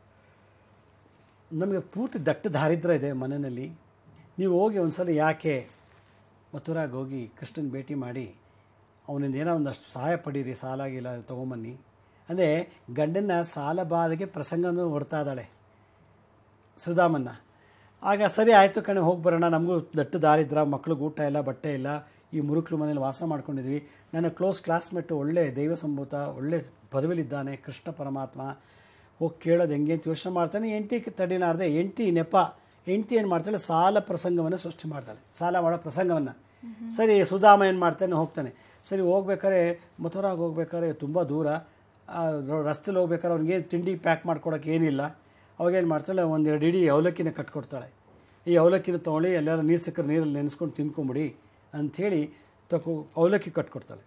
ನಮಗೆ ಪೂರ್ತಿ ದಟ್ಟ ದಾರಿದ್ರ್ಯ ಇದೆ ಮನೆಯಲ್ಲಿ ನೀವು ಹೋಗಿ ಒಂದ್ಸಲ ಯಾಕೆ ಮಥುರಾಗೆ ಹೋಗಿ ಕೃಷ್ಣನ ಭೇಟಿ ಮಾಡಿ ಅವನಿಂದ ಏನೋ ಒಂದಷ್ಟು ಸಹಾಯ ಪಡೀರಿ ಸಾಲ ಗೀಲ ತೊಗೊಂಬನ್ನಿ ಅಂದರೆ ಗಂಡನ ಸಾಲ ಬಾಧೆಗೆ ಪ್ರಸಂಗನೂ ಹೊಡ್ತಾ ಇದ್ದಾಳೆ ಸುಧಾಮನ್ನ ಆಗ ಸರಿ ಆಯಿತು ಕಣೆ ಹೋಗಿ ಬರೋಣ ನಮಗೂ ದಟ್ಟು ದಾರಿದ್ರ ಮಕ್ಳಿಗೆ ಊಟ ಇಲ್ಲ ಬಟ್ಟೆ ಇಲ್ಲ ಈ ಮುರುಕ್ಲು ಮನೇಲಿ ವಾಸ ಮಾಡ್ಕೊಂಡಿದ್ವಿ ನನ್ನ ಕ್ಲೋಸ್ ಕ್ಲಾಸ್ಮೇಟು ಒಳ್ಳೆ ದೈವ ಸಂಭೂತ ಒಳ್ಳೆ ಪದವಿಲಿದ್ದಾನೆ ಕೃಷ್ಣ ಪರಮಾತ್ಮ ಹೋಗಿ ಕೇಳೋದು ಹೆಂಗೆ ಅಂತ ಯೋಚನೆ ಮಾಡ್ತಾನೆ ಎಂಟಿ ತಡಿಲಾರ್ದೆ ಎಂಟಿ ನೆಪ ಎಂಟಿ ಏನು ಮಾಡ್ತಾಳೆ ಸಾಲ ಪ್ರಸಂಗವನ್ನು ಸೃಷ್ಟಿ ಮಾಡ್ತಾಳೆ ಸಾಲ ಮಾಡೋ ಪ್ರಸಂಗವನ್ನು ಸರಿ ಸುಧಾಮ ಏನು ಮಾಡ್ತಾನೆ ಹೋಗ್ತಾನೆ ಸರಿ ಹೋಗ್ಬೇಕಾದ್ರೆ ಮಥುರಾಗೆ ಹೋಗ್ಬೇಕಾದ್ರೆ ತುಂಬ ದೂರ ಆ, ರೋ- ರಸ್ತೆಲಿ ಹೋಗ್ಬೇಕಾದ್ರೆ ಅವ್ನಿಗೆ ತಿಂಡಿ ಪ್ಯಾಕ್ ಮಾಡ್ಕೊಡೋಕೆ ಏನಿಲ್ಲ ಅವಾಗ ಏನು ಮಾಡ್ತಾಳೆ ಒಂದೆರಡು ಇಡೀ ಅವಲಕ್ಕಿನ ಕಟ್ಕೊಡ್ತಾಳೆ ಈ ಅವಲಕ್ಕಿನ ತೊಗೊಳ್ಳಿ ಎಲ್ಲರೂ ನೀರು ಸಿಕ್ಕರೆ ನೀರಲ್ಲಿ ನೆನೆಸ್ಕೊಂಡು ತಿನ್ಕೊಂಬಿಡಿ ಅಂಥೇಳಿ ತಗೋ ಅವಲಕ್ಕಿ ಕಟ್ಕೊಡ್ತಾಳೆ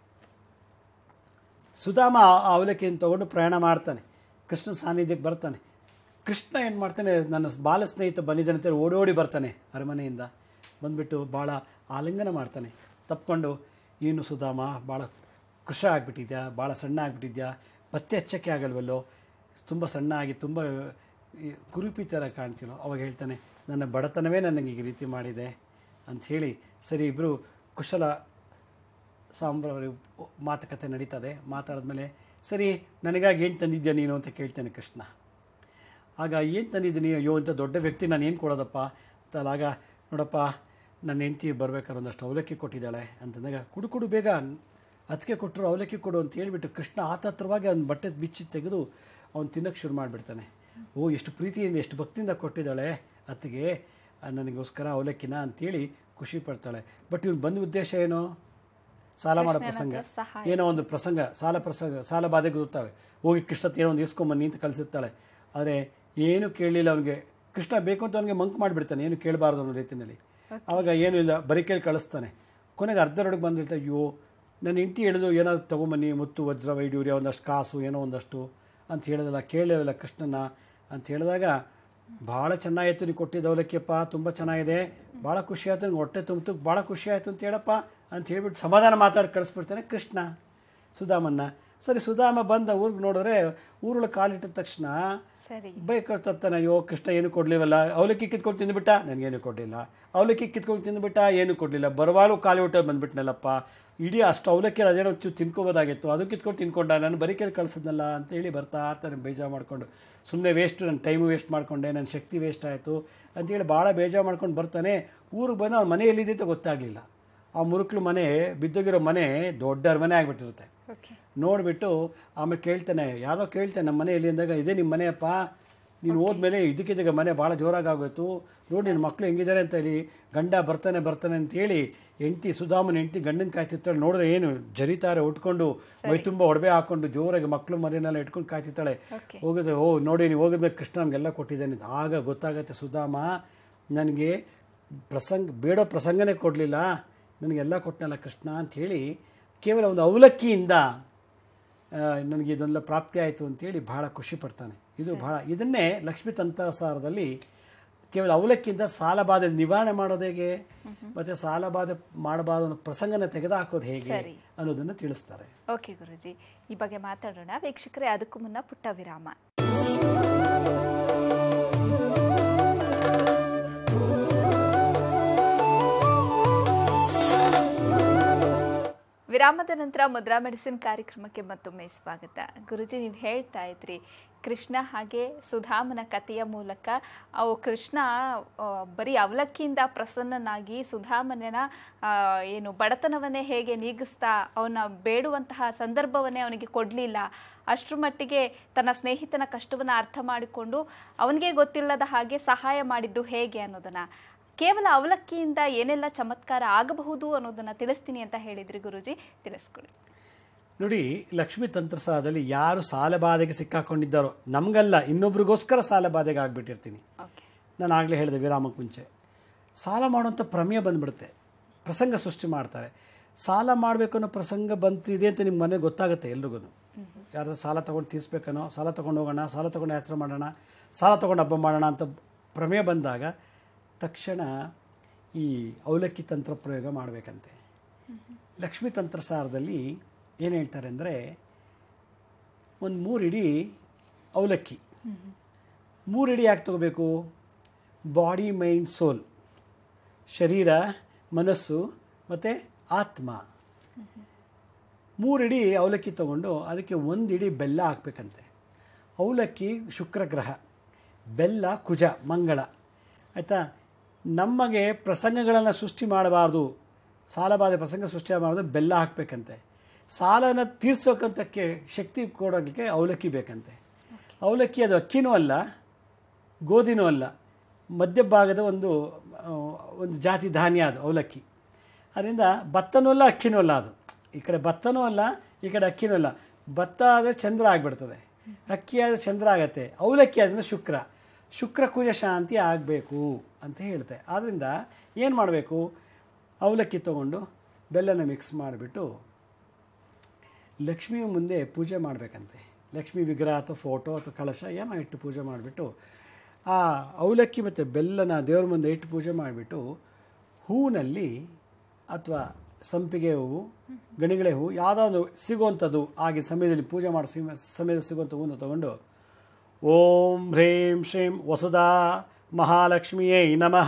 ಸುಧಾಮ ಆ ಅವಲಕ್ಕಿಯನ್ನು ತೊಗೊಂಡು ಪ್ರಯಾಣ ಮಾಡ್ತಾನೆ ಕೃಷ್ಣ ಸಾನ್ನಿಧ್ಯಕ್ಕೆ ಬರ್ತಾನೆ ಕೃಷ್ಣ ಏನು ಮಾಡ್ತಾನೆ ನನ್ನ ಬಾಲ ಸ್ನೇಹಿತ ಬಂದಿದ್ದಾನೆ ಅಂತೇಳಿ ಓಡಿ ಓಡಿ ಬರ್ತಾನೆ ಅರಮನೆಯಿಂದ ಬಂದುಬಿಟ್ಟು ಭಾಳ ಆಲಿಂಗನ ಮಾಡ್ತಾನೆ ತಪ್ಕೊಂಡು ಏನು ಸುಧಾಮ ಭಾಳ ಕೃಷ ಆಗಿಬಿಟ್ಟಿದ್ಯಾ ಭಾಳ ಸಣ್ಣ ಆಗಿಬಿಟ್ಟಿದ್ಯಾ ಪತ್ತೆ ಹಚ್ಚಕ್ಕೆ ಆಗಲ್ವಲ್ಲೋ ತುಂಬ ಸಣ್ಣ ಆಗಿ ತುಂಬ ಈ ಕುರುಪಿ ಥರ ಕಾಣ್ತೀನೋ ಅವಾಗ ಹೇಳ್ತಾನೆ ನನ್ನ ಬಡತನವೇ ನನಗೆ ಈ ರೀತಿ ಮಾಡಿದೆ ಅಂಥೇಳಿ ಸರಿ ಇಬ್ಬರು ಕುಶಲ ಸಾಂಬ್ರವರಿ ಮಾತುಕತೆ ನಡೀತದೆ ಮಾತಾಡಿದ್ಮೇಲೆ ಸರಿ ನನಗಾಗಿ ಏನು ತಂದಿದ್ಯಾ ನೀನು ಅಂತ ಕೇಳ್ತಾನೆ ಕೃಷ್ಣ ಆಗ ಏನು ತಂದಿದ್ದೀನಿ ಅಯ್ಯೋ ಇಂಥ ದೊಡ್ಡ ವ್ಯಕ್ತಿ ನಾನು ಏನು ಕೊಡೋದಪ್ಪ ಅಂತಲ್ಲ ಆಗ ನೋಡಪ್ಪ ನನ್ನ ಹೆಂಡತಿ ಬರ್ಬೇಕಾದ್ರೆ ಒಂದಷ್ಟು ಅವಲಕ್ಕಿ ಕೊಟ್ಟಿದ್ದಾಳೆ ಅಂತಂದಾಗ ಕುಡು ಕುಡು ಬೇಗ ಅದಕ್ಕೆ ಕೊಟ್ಟರು ಅವಲಕ್ಕಿ ಕೊಡು ಅಂತ ಹೇಳ್ಬಿಟ್ಟು ಕೃಷ್ಣ ಆತತ್ರವಾಗಿ ಅವ್ನ ಬಟ್ಟೆ ಬಿಚ್ಚಿ ತೆಗೆದು ಅವ್ನು ತಿನ್ನೋಕ್ಕೆ ಶುರು ಮಾಡಿಬಿಡ್ತಾನೆ ಓ ಎಷ್ಟು ಪ್ರೀತಿಯಿಂದ ಎಷ್ಟು ಭಕ್ತಿಯಿಂದ ಕೊಟ್ಟಿದ್ದಾಳೆ ಅತ್ತಿಗೆ ಆ, ನನಗೋಸ್ಕರ ಅವಲಕ್ಕಿನ ಅಂತೇಳಿ ಖುಷಿ ಪಡ್ತಾಳೆ ಬಟ್ ಇವ್ನು ಬಂದ ಉದ್ದೇಶ ಏನು ಸಾಲ ಮಾಡೋ ಪ್ರಸಂಗ ಸಹಾಯ. ಏನೋ ಒಂದು ಪ್ರಸಂಗ ಸಾಲ ಪ್ರಸಂಗ ಸಾಲ ಬಾಧೆಗೆ ಗೊತ್ತಾವೆ ಹೋಗಿ ಕೃಷ್ಣ ಏನೋ ಒಂದು ಇಸ್ಕೊಂಬನ್ನಿ ಅಂತ ಕಳಿಸಿರ್ತಾಳೆ ಆದರೆ ಏನು ಕೇಳಲಿಲ್ಲ ಅವನಿಗೆ ಕೃಷ್ಣ ಬೇಕು ಅಂತ ಅವನಿಗೆ ಮಂಕ್ ಮಾಡಿಬಿಡ್ತಾನೆ ಏನು ಕೇಳಬಾರ್ದು ಅನ್ನೋ ರೀತಿಯಲ್ಲಿ ಆವಾಗ ಏನೂ ಇಲ್ಲ ಬರೀ ಕೇಳಿ ಕಳಿಸ್ತಾನೆ ಕೊನೆಗೆ ಅರ್ಧರೊಳಗೆ ಬಂದಿರ್ತಾರೆ ಅಯ್ಯೋ ನನ್ನ ಹೆಂಡತಿ ಹೇಳಿದ್ರು ಏನಾದ್ರು ತೊಗೊಂಬನ್ನಿ ಮುತ್ತು ವಜ್ರ ವೈಡೂರ್ಯ ಒಂದಷ್ಟು ಕಾಸು ಏನೋ ಒಂದಷ್ಟು ಅಂತ ಹೇಳಿದಲ್ಲ ಕೇಳಲಿಲ್ಲ ಕೃಷ್ಣನ ಅಂತ ಹೇಳಿದಾಗ ಭಾಳ ಚೆನ್ನಾಗಿತ್ತು ನೀವು ಕೊಟ್ಟಿದ್ದ ಅವಲಕ್ಕಿಯಪ್ಪ ತುಂಬ ಚೆನ್ನಾಗಿದೆ ಭಾಳ ಖುಷಿ ಆಯ್ತು ನಂಗೆ ಹೊಟ್ಟೆ ತುಂಬಿತು ಭಾಳ ಖುಷಿ ಆಯಿತು ಅಂತ ಹೇಳಪ್ಪ ಅಂತ ಹೇಳ್ಬಿಟ್ಟು ಸಮಾಧಾನ ಮಾತಾಡಿ ಕಳಿಸ್ಬಿಡ್ತಾನೆ ಕೃಷ್ಣ ಸುಧಾಮನ್ನ ಸರಿ ಸುಧಾಮ ಬಂದ ಊರಿಗೆ ನೋಡಿದ್ರೆ ಊರೊಳಗೆ ಕಾಲಿಟ್ಟಿದ ತಕ್ಷಣ ಸರಿ ಬೇಕಾಗ್ತಾನೆ ಅಯ್ಯೋ ಕೃಷ್ಣ ಏನು ಕೊಡಲಿವಲ್ಲ ಅವಲಕ್ಕಿ ಕಿತ್ಕೊಂಡು ತಿಂದುಬಿಟ್ಟ ನನಗೇನು ಕೊಡಲಿಲ್ಲ ಅವಲಕ್ಕಿ ಕಿತ್ಕೊಂಡು ತಿಂದುಬಿಟ್ಟ ಏನು ಕೊಡಲಿಲ್ಲ ಬರುವಾಗಲೂ ಖಾಲಿ ಊಟ ಬಂದ್ಬಿಟ್ನಲ್ಲಪ್ಪ ಇಡೀ ಅಷ್ಟು ಅವಲಕ್ಕಿ ಅದೇನೋ ಚೂರು ತಿನ್ಕೋಬೋದಾಗಿತ್ತು ಅದು ಕಿತ್ಕೊಂಡು ತಿನ್ಕೊಂಡ ನಾನು ಬರೀ ಕೇಳಿ ಕಳಿಸಿದ್ನಲ್ಲ ಅಂತ ಹೇಳಿ ಬರ್ತಾ ಇರ್ತಾರೆ ಬೇಜಾರು ಮಾಡಿಕೊಂಡು ಸುಮ್ಮನೆ ವೇಸ್ಟು ನನ್ನ ಟೈಮು ವೇಸ್ಟ್ ಮಾಡಿಕೊಂಡೆ ನನ್ನ ಶಕ್ತಿ ವೇಸ್ಟ್ ಆಯಿತು ಅಂತೇಳಿ ಭಾಳ ಬೇಜಾರು ಮಾಡ್ಕೊಂಡು ಬರ್ತಾನೆ ಊರಿಗೆ ಬಂದು ಅವ್ನ ಮನೆ ಎಲ್ಲಿದೆ ಅಂತ ಗೊತ್ತಾಗಲಿಲ್ಲ ಆ ಮುರುಕ್ಲು ಮನೆ ಬಿದ್ದೋಗಿರೋ ಮನೆ ದೊಡ್ಡ ಮನೆ ಆಗಿಬಿಟ್ಟಿರುತ್ತೆ ಓಕೆ ನೋಡಿಬಿಟ್ಟು ಆಮೇಲೆ ಕೇಳ್ತಾನೆ ಯಾರೋ ಕೇಳ್ತಾನೆ ನಮ್ಮ ಮನೆ ಎಲ್ಲಿ ಅಂದಾಗ ಇದೇ ನಿಮ್ಮ ಮನೆಯಪ್ಪ ನೀನು ಹೋದ್ಮೇಲೆ ಇದಕ್ಕಿದಾಗ ಮನೆ ಭಾಳ ಜೋರಾಗಿ ಆಗೋಯ್ತು ನೋಡಿ ನಿನ್ನ ಮಕ್ಕಳು ಹೆಂಗಿದ್ದಾರೆ ಅಂತ ಹೇಳಿ ಗಂಡ ಬರ್ತಾನೆ ಬರ್ತಾನೆ ಅಂತೇಳಿ ಹೆಂಡ್ತಿ ಸುಧಾಮನ ಹೆಂಡ್ತಿ ಗಂಡನ ಕಾಯ್ತಿರ್ತಾಳೆ ನೋಡಿದ್ರೆ ಏನು ಜರಿತಾರೆ ಉಟ್ಕೊಂಡು ಮೈ ತುಂಬ ಒಡವೆ ಹಾಕೊಂಡು ಜೋರಾಗಿ ಮಕ್ಕಳು ಮರಿನೆಲ್ಲ ಇಟ್ಕೊಂಡು ಕಾಯ್ತಿರ್ತಾಳೆ ಓಕೆ ಹೋಗಿದ್ರೆ ಓ ನೋಡಿ ನೀವು ಹೋಗಿದ್ಮೇಲೆ ಕೃಷ್ಣ ನಮಗೆಲ್ಲ ಕೊಟ್ಟಿದ್ದಾನೆ ಅಂತ. ಆಗ ಗೊತ್ತಾಗತ್ತೆ ಸುಧಾಮ ನನಗೆ ಪ್ರಸಂಗ ಬೇಡೋ ಪ್ರಸಂಗನೇ ಕೊಡಲಿಲ್ಲ ನನಗೆಲ್ಲ ಕೊಟ್ಟನಲ್ಲ ಕೃಷ್ಣ ಅಂತ ಹೇಳಿ ಕೇವಲ ಒಂದು ಅವಲಕ್ಕಿಯಿಂದ ಆ, ನನಗೆ ಇದೆಲ್ಲ ಪ್ರಾಪ್ತಿ ಆಯಿತು ಅಂತೇಳಿ ಬಹಳ ಖುಷಿ ಪಡ್ತಾನೆ ಇದು ಬಹಳ ಇದನ್ನೇ ಲಕ್ಷ್ಮೀ ತಂತ್ರಸಾರದಲ್ಲಿ ಕೇವಲ ಅವಲಕ್ಕಿಯಿಂದ ಸಾಲ ಬಾಧೆ ನಿವಾರಣೆ ಮಾಡೋದು ಹೇಗೆ ಮತ್ತು ಸಾಲ ಬಾಧೆ ಮಾಡಬಾರ್ದು ಅನ್ನೋ ಪ್ರಸಂಗನ ತೆಗೆದುಹಾಕೋದು ಹೇಗೆ ಸರಿ. ಅನ್ನೋದನ್ನು ತಿಳಿಸ್ತಾರೆ ಓಕೆ ಗುರುಜಿ ಈ ಬಗ್ಗೆ ಮಾತಾಡೋಣ ವೀಕ್ಷಕರೇ ಅದಕ್ಕೂ ಮುನ್ನ ಪುಟ್ಟ ವಿರಾಮ ವಿರಾಮದ ನಂತರ ಮುದ್ರಾ ಮೆಡಿಸಿನ್ ಕಾರ್ಯಕ್ರಮಕ್ಕೆ ಮತ್ತೊಮ್ಮೆ ಸ್ವಾಗತ ಗುರುಜಿ ನೀವು ಹೇಳ್ತಾ ಇದ್ರಿ ಕೃಷ್ಣ ಹಾಗೆ ಸುಧಾಮನ ಕಥೆಯ ಮೂಲಕ ಅವು ಕೃಷ್ಣ ಆ, ಬರೀ ಅವಲಕ್ಕಿಯಿಂದ ಪ್ರಸನ್ನನಾಗಿ ಸುಧಾಮನ ಆ, ಏನು ಬಡತನವನ್ನೇ ಹೇಗೆ ನೀಗಿಸ್ತಾ ಅವನ ಬೇಡುವಂತಹ ಸಂದರ್ಭವನ್ನೇ ಅವನಿಗೆ ಕೊಡಲಿಲ್ಲ ಅಷ್ಟರ ಮಟ್ಟಿಗೆ ತನ್ನ ಸ್ನೇಹಿತನ ಕಷ್ಟವನ್ನು ಅರ್ಥ ಮಾಡಿಕೊಂಡು ಅವನಿಗೆ ಗೊತ್ತಿಲ್ಲದ ಹಾಗೆ ಸಹಾಯ ಮಾಡಿದ್ದು ಹೇಗೆ ಅನ್ನೋದನ್ನ ಕೇವಲ ಅವಲಕ್ಕಿಯಿಂದ ಏನೆಲ್ಲ ಚಮತ್ಕಾರ ಆಗಬಹುದು ಅನ್ನೋದನ್ನ ತಿಳಿಸ್ತೀನಿ ಅಂತ ಹೇಳಿದ್ರಿ ಗುರುಜಿ ತಿಳಿಸ್ಕೊಡಿ ನೋಡಿ ಲಕ್ಷ್ಮೀ ತಂತ್ರಸಾರದಲ್ಲಿ ಯಾರು ಸಾಲ ಬಾಧೆಗೆ ಸಿಕ್ಕಾಕೊಂಡಿದ್ದಾರೋ ನಮಗಲ್ಲ ಇನ್ನೊಬ್ರಿಗೋಸ್ಕರ ಸಾಲ ಬಾಧೆಗೆ ಆಗ್ಬಿಟ್ಟಿರ್ತೀನಿ ಓಕೆ ನಾನು ಆಗಲೇ ಹೇಳಿದೆ ವಿರಾಮಕ್ಕೆ ಮುಂಚೆ ಸಾಲ ಮಾಡುವಂಥ ಪ್ರಮೇಯ ಬಂದ್ಬಿಡುತ್ತೆ ಪ್ರಸಂಗ ಸೃಷ್ಟಿ ಮಾಡ್ತಾರೆ ಸಾಲ ಮಾಡಬೇಕು ಅನ್ನೋ ಪ್ರಸಂಗ ಬಂತಿದೆ ಅಂತ ನಿಮ್ಮ ಮನೆ ಗೊತ್ತಾಗುತ್ತೆ ಎಲ್ರಿಗೂ ಯಾರು ಸಾಲ ತೊಗೊಂಡು ತೀರಿಸ್ಬೇಕನೋ ಸಾಲ ತೊಗೊಂಡು ಹೋಗೋಣ ಸಾಲ ತೊಗೊಂಡು ಯಾತ್ರೆ ಮಾಡೋಣ ಸಾಲ ತೊಗೊಂಡು ಹಬ್ಬ ಮಾಡೋಣ ಅಂತ ಪ್ರಮೇಯ ಬಂದಾಗ ತಕ್ಷಣ ಈ ಅವಲಕ್ಕಿ ತಂತ್ರ ಪ್ರಯೋಗ ಮಾಡಬೇಕಂತೆ ಲಕ್ಷ್ಮೀ ತಂತ್ರಸಾರದಲ್ಲಿ ಏನು ಹೇಳ್ತಾರೆ ಅಂದರೆ ಒಂದು ಮೂರು ಇಡೀ ಅವಲಕ್ಕಿ ಮೂರು ಇಡೀ ಯಾಕೆ ತಗೋಬೇಕು ಬಾಡಿ ಮೈಂಡ್ ಸೋಲ್ ಶರೀರ ಮನಸ್ಸು ಮತ್ತು ಆತ್ಮ ಮೂರು ಇಡೀ ಅವಲಕ್ಕಿ ತಗೊಂಡು ಅದಕ್ಕೆ ಒಂದು ಇಡೀ ಬೆಲ್ಲ ಹಾಕ್ಬೇಕಂತೆ ಅವಲಕ್ಕಿ ಶುಕ್ರ ಗ್ರಹ ಬೆಲ್ಲ ಕುಜ ಮಂಗಳ ಆಯಿತಾ ನಮಗೆ ಪ್ರಸಂಗಗಳನ್ನು ಸೃಷ್ಟಿ ಮಾಡಬಾರ್ದು ಸಾಲಬಾಧೆ ಪ್ರಸಂಗ ಸೃಷ್ಟಿ ಮಾಡಬಾರ್ದು ಬೆಲ್ಲ ಹಾಕಬೇಕಂತೆ ಸಾಲನ ತೀರ್ಸೋಕ್ಕಂತಕ್ಕೆ ಶಕ್ತಿ ಕೊಡೋಕ್ಕೆ ಅವಲಕ್ಕಿ ಬೇಕಂತೆ ಅವಲಕ್ಕಿ ಅದು ಅಕ್ಕಿನೂ ಅಲ್ಲ ಗೋಧಿನೂ ಅಲ್ಲ ಮಧ್ಯಭಾಗದ ಒಂದು ಆ, ಒಂದು ಜಾತಿ ಧಾನ್ಯ ಅದು ಅವಲಕ್ಕಿ ಅದರಿಂದ ಭತ್ತನೂ ಅಲ್ಲ ಅಕ್ಕಿನೂ ಅಲ್ಲ ಅದು ಈ ಕಡೆ ಭತ್ತನೂ ಅಲ್ಲ ಈ ಕಡೆ ಅಕ್ಕಿನೂ ಅಲ್ಲ ಭತ್ತ ಆದರೆ ಚಂದ್ರ ಆಗಿಬಿಡ್ತದೆ ಅಕ್ಕಿ ಆದರೆ ಚಂದ್ರ ಆಗತ್ತೆ ಅವಲಕ್ಕಿ ಅದರಿಂದ ಶುಕ್ರ ಶುಕ್ರ ಕುಜ ಶಾಂತಿ ಆಗಬೇಕು ಅಂತ ಹೇಳ್ತೆ ಆದ್ದರಿಂದ ಏನು ಮಾಡಬೇಕು ಅವಲಕ್ಕಿ ತೊಗೊಂಡು ಬೆಲ್ಲನ ಮಿಕ್ಸ್ ಮಾಡಿಬಿಟ್ಟು ಲಕ್ಷ್ಮಿಯ ಮುಂದೆ ಪೂಜೆ ಮಾಡಬೇಕಂತೆ ಲಕ್ಷ್ಮಿ ವಿಗ್ರಹ ಅಥವಾ ಫೋಟೋ ಅಥವಾ ಕಳಶ ಏನೋ ಇಟ್ಟು ಪೂಜೆ ಮಾಡಿಬಿಟ್ಟು ಆ ಅವಲಕ್ಕಿ ಮತ್ತು ಬೆಲ್ಲನ ದೇವ್ರ ಮುಂದೆ ಇಟ್ಟು ಪೂಜೆ ಮಾಡಿಬಿಟ್ಟು ಹೂವಿನಲ್ಲಿ ಅಥವಾ ಸಂಪಿಗೆ ಹೂವು ಗಣಿಗಳೆ ಹೂವು ಯಾವುದೋ ಒಂದು ಸಿಗುವಂಥದ್ದು ಆಗಿನ ಸಮಯದಲ್ಲಿ ಪೂಜೆ ಮಾಡೋ ಸಿಮ- ಸಮಯದಲ್ಲಿ ಸಿಗುವಂಥ ಹೂವನ್ನು ತಗೊಂಡು ಓಂ ಹ್ರೀಂ ಶ್ರೀಂ ವಸುಧಾ ಮಹಾಲಕ್ಷ್ಮಿಯೇ ನಮಃ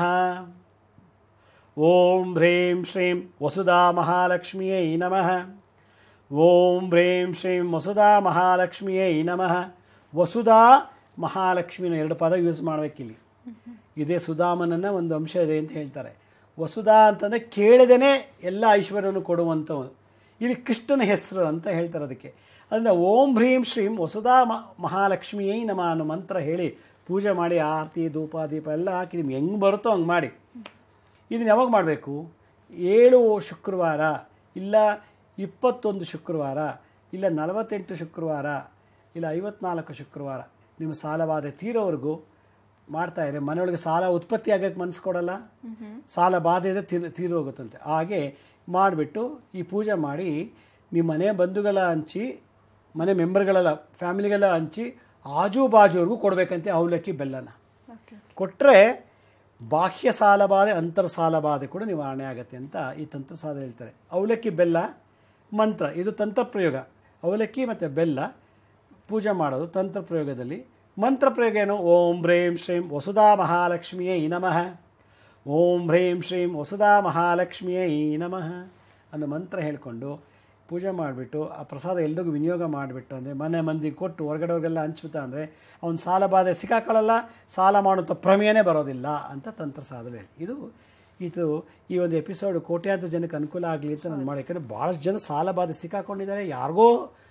ಓಂ ಹ್ರೀಂ ಶ್ರೀಂ ವಸುಧಾ ಮಹಾಲಕ್ಷ್ಮಿಯೇ ನಮಃ ಓಂ ಹ್ರೀಂ ಶ್ರೀಂ ವಸುಧಾ ಮಹಾಲಕ್ಷ್ಮಿಯೇ ನಮಃ ವಸುಧಾ ಮಹಾಲಕ್ಷ್ಮಿನ ಎರಡು ಪದ ಯೂಸ್ ಮಾಡಬೇಕಿಲ್ಲಿ ಇದೇ ಸುಧಾಮನನ್ನ ಒಂದು ಅಂಶ ಇದೆ ಅಂತ ಹೇಳ್ತಾರೆ ವಸುಧಾ ಅಂತಂದರೆ ಕೇಳದೇನೆ ಎಲ್ಲ ಐಶ್ವರ್ಯವನ್ನು ಕೊಡುವಂಥವನು ಇಲ್ಲಿ ಕೃಷ್ಣನ ಹೆಸರು ಅಂತ ಹೇಳ್ತಾರೆ ಅದಕ್ಕೆ ಅದರಿಂದ ಓಂ ಹ್ರೀಂ ಶ್ರೀಂ ವಸುಧಾ ಮ ಮಹಾಲಕ್ಷ್ಮಿಯೇ ನಮ ಅನ್ನೋ ಮಂತ್ರ ಹೇಳಿ ಪೂಜೆ ಮಾಡಿ ಆರತಿ ಧೂಪ ದೀಪ ಎಲ್ಲ ಹಾಕಿ ನಿಮ್ಗೆ ಹೆಂಗೆ ಬರುತ್ತೋ ಹಂಗೆ ಮಾಡಿ ಇದನ್ನು ಯಾವಾಗ ಮಾಡಬೇಕು ಏಳು ಶುಕ್ರವಾರ ಇಲ್ಲ ಇಪ್ಪತ್ತೊಂದು ಶುಕ್ರವಾರ ಇಲ್ಲ ನಲವತ್ತೆಂಟು ಶುಕ್ರವಾರ ಇಲ್ಲ ಐವತ್ನಾಲ್ಕು ಶುಕ್ರವಾರ ನಿಮ್ಮ ಸಾಲಬಾಧೆ ತೀರೋವರೆಗೂ ಮಾಡ್ತಾ ಇದ್ರೆ ಮನೆಯೊಳಗೆ ಸಾಲ ಉತ್ಪತ್ತಿ ಆಗಕ್ಕೆ ಮನಸ್ಸು ಕೊಡಲ್ಲ ಸಾಲ ಬಾಧೆ ಇದೆ ತೀರ್ ತೀರಿ ಹೋಗುತ್ತಂತೆ ಹಾಗೆ ಮಾಡಿಬಿಟ್ಟು ಈ ಪೂಜೆ ಮಾಡಿ ನಿಮ್ಮ ಮನೆ ಬಂಧುಗಳ ಹಂಚಿ ಮನೆ ಮೆಂಬರ್ಗಳೆಲ್ಲ ಫ್ಯಾಮಿಲಿಗೆಲ್ಲ ಹಂಚಿ ಆಜು ಬಾಜುವರೆಗೂ ಕೊಡಬೇಕಂತೆ ಅವಲಕ್ಕಿ ಬೆಲ್ಲನ ಓಕೆ ಕೊಟ್ಟರೆ ಬಾಹ್ಯ ಸಾಲ ಬಾಧೆ ಅಂತರ್ ಸಾಲ ಬಾಧೆ ಕೂಡ ನಿವಾರಣೆ ಆಗುತ್ತೆ ಅಂತ ಈ ತಂತ್ರ ಸಾಧ ಹೇಳ್ತಾರೆ ಅವಲಕ್ಕಿ ಬೆಲ್ಲ ಮಂತ್ರ ಇದು ತಂತ್ರ ಪ್ರಯೋಗ ಅವಲಕ್ಕಿ ಮತ್ತು ಬೆಲ್ಲ ಪೂಜೆ ಮಾಡೋದು ತಂತ್ರ ಪ್ರಯೋಗದಲ್ಲಿ ಮಂತ್ರ ಪ್ರಯೋಗ ಏನು ಓಂ ಹ್ರೇಂ ಶ್ರೀಂ ವಸುಧಾ ಮಹಾಲಕ್ಷ್ಮಿಯೇ ನಮಃ ಓಂ ಹ್ರೇಂ ಶ್ರೀಂ ವಸುಧಾ ಮಹಾಲಕ್ಷ್ಮಿಯೇ ನಮಃ ಅನ್ನೋ ಮಂತ್ರ ಹೇಳಿಕೊಂಡು ಪೂಜೆ ಮಾಡಿಬಿಟ್ಟು ಆ ಪ್ರಸಾದ ಎಲ್ರಿಗೂ ವಿನಿಯೋಗ ಮಾಡಿಬಿಟ್ಟು ಅಂದರೆ ಮನೆ ಮಂದಿಗೆ ಕೊಟ್ಟು ಹೊರಗಡೆವ್ರಿಗೆಲ್ಲ ಹಂಚ್ಬಿಟ್ಟ ಅಂದರೆ ಅವ್ನು ಸಾಲ ಬಾಧೆ ಸಿಕ್ಕಾಕೊಳ್ಳಲ್ಲ ಸಾಲ ಮಾಡುವಂಥ ಪ್ರಮೇಯನೇ ಬರೋದಿಲ್ಲ ಅಂತ ತಂತ್ರ ಸಾಧನೆ ಹೇಳಿ ಇದು ಇದು ಈ ಒಂದು ಎಪಿಸೋಡ್ ಕೋಟ್ಯಾಂತರ ಜನಕ್ಕೆ ಅನುಕೂಲ ಆಗಲಿ ಅಂತ ನಾನು ಮಾಡಿ ಯಾಕಂದರೆ ಭಾಳಷ್ಟು ಜನ ಸಾಲ ಬಾಧೆ ಸಿಕ್ಕಾಕೊಂಡಿದ್ದಾರೆ ಯಾರಿಗೋ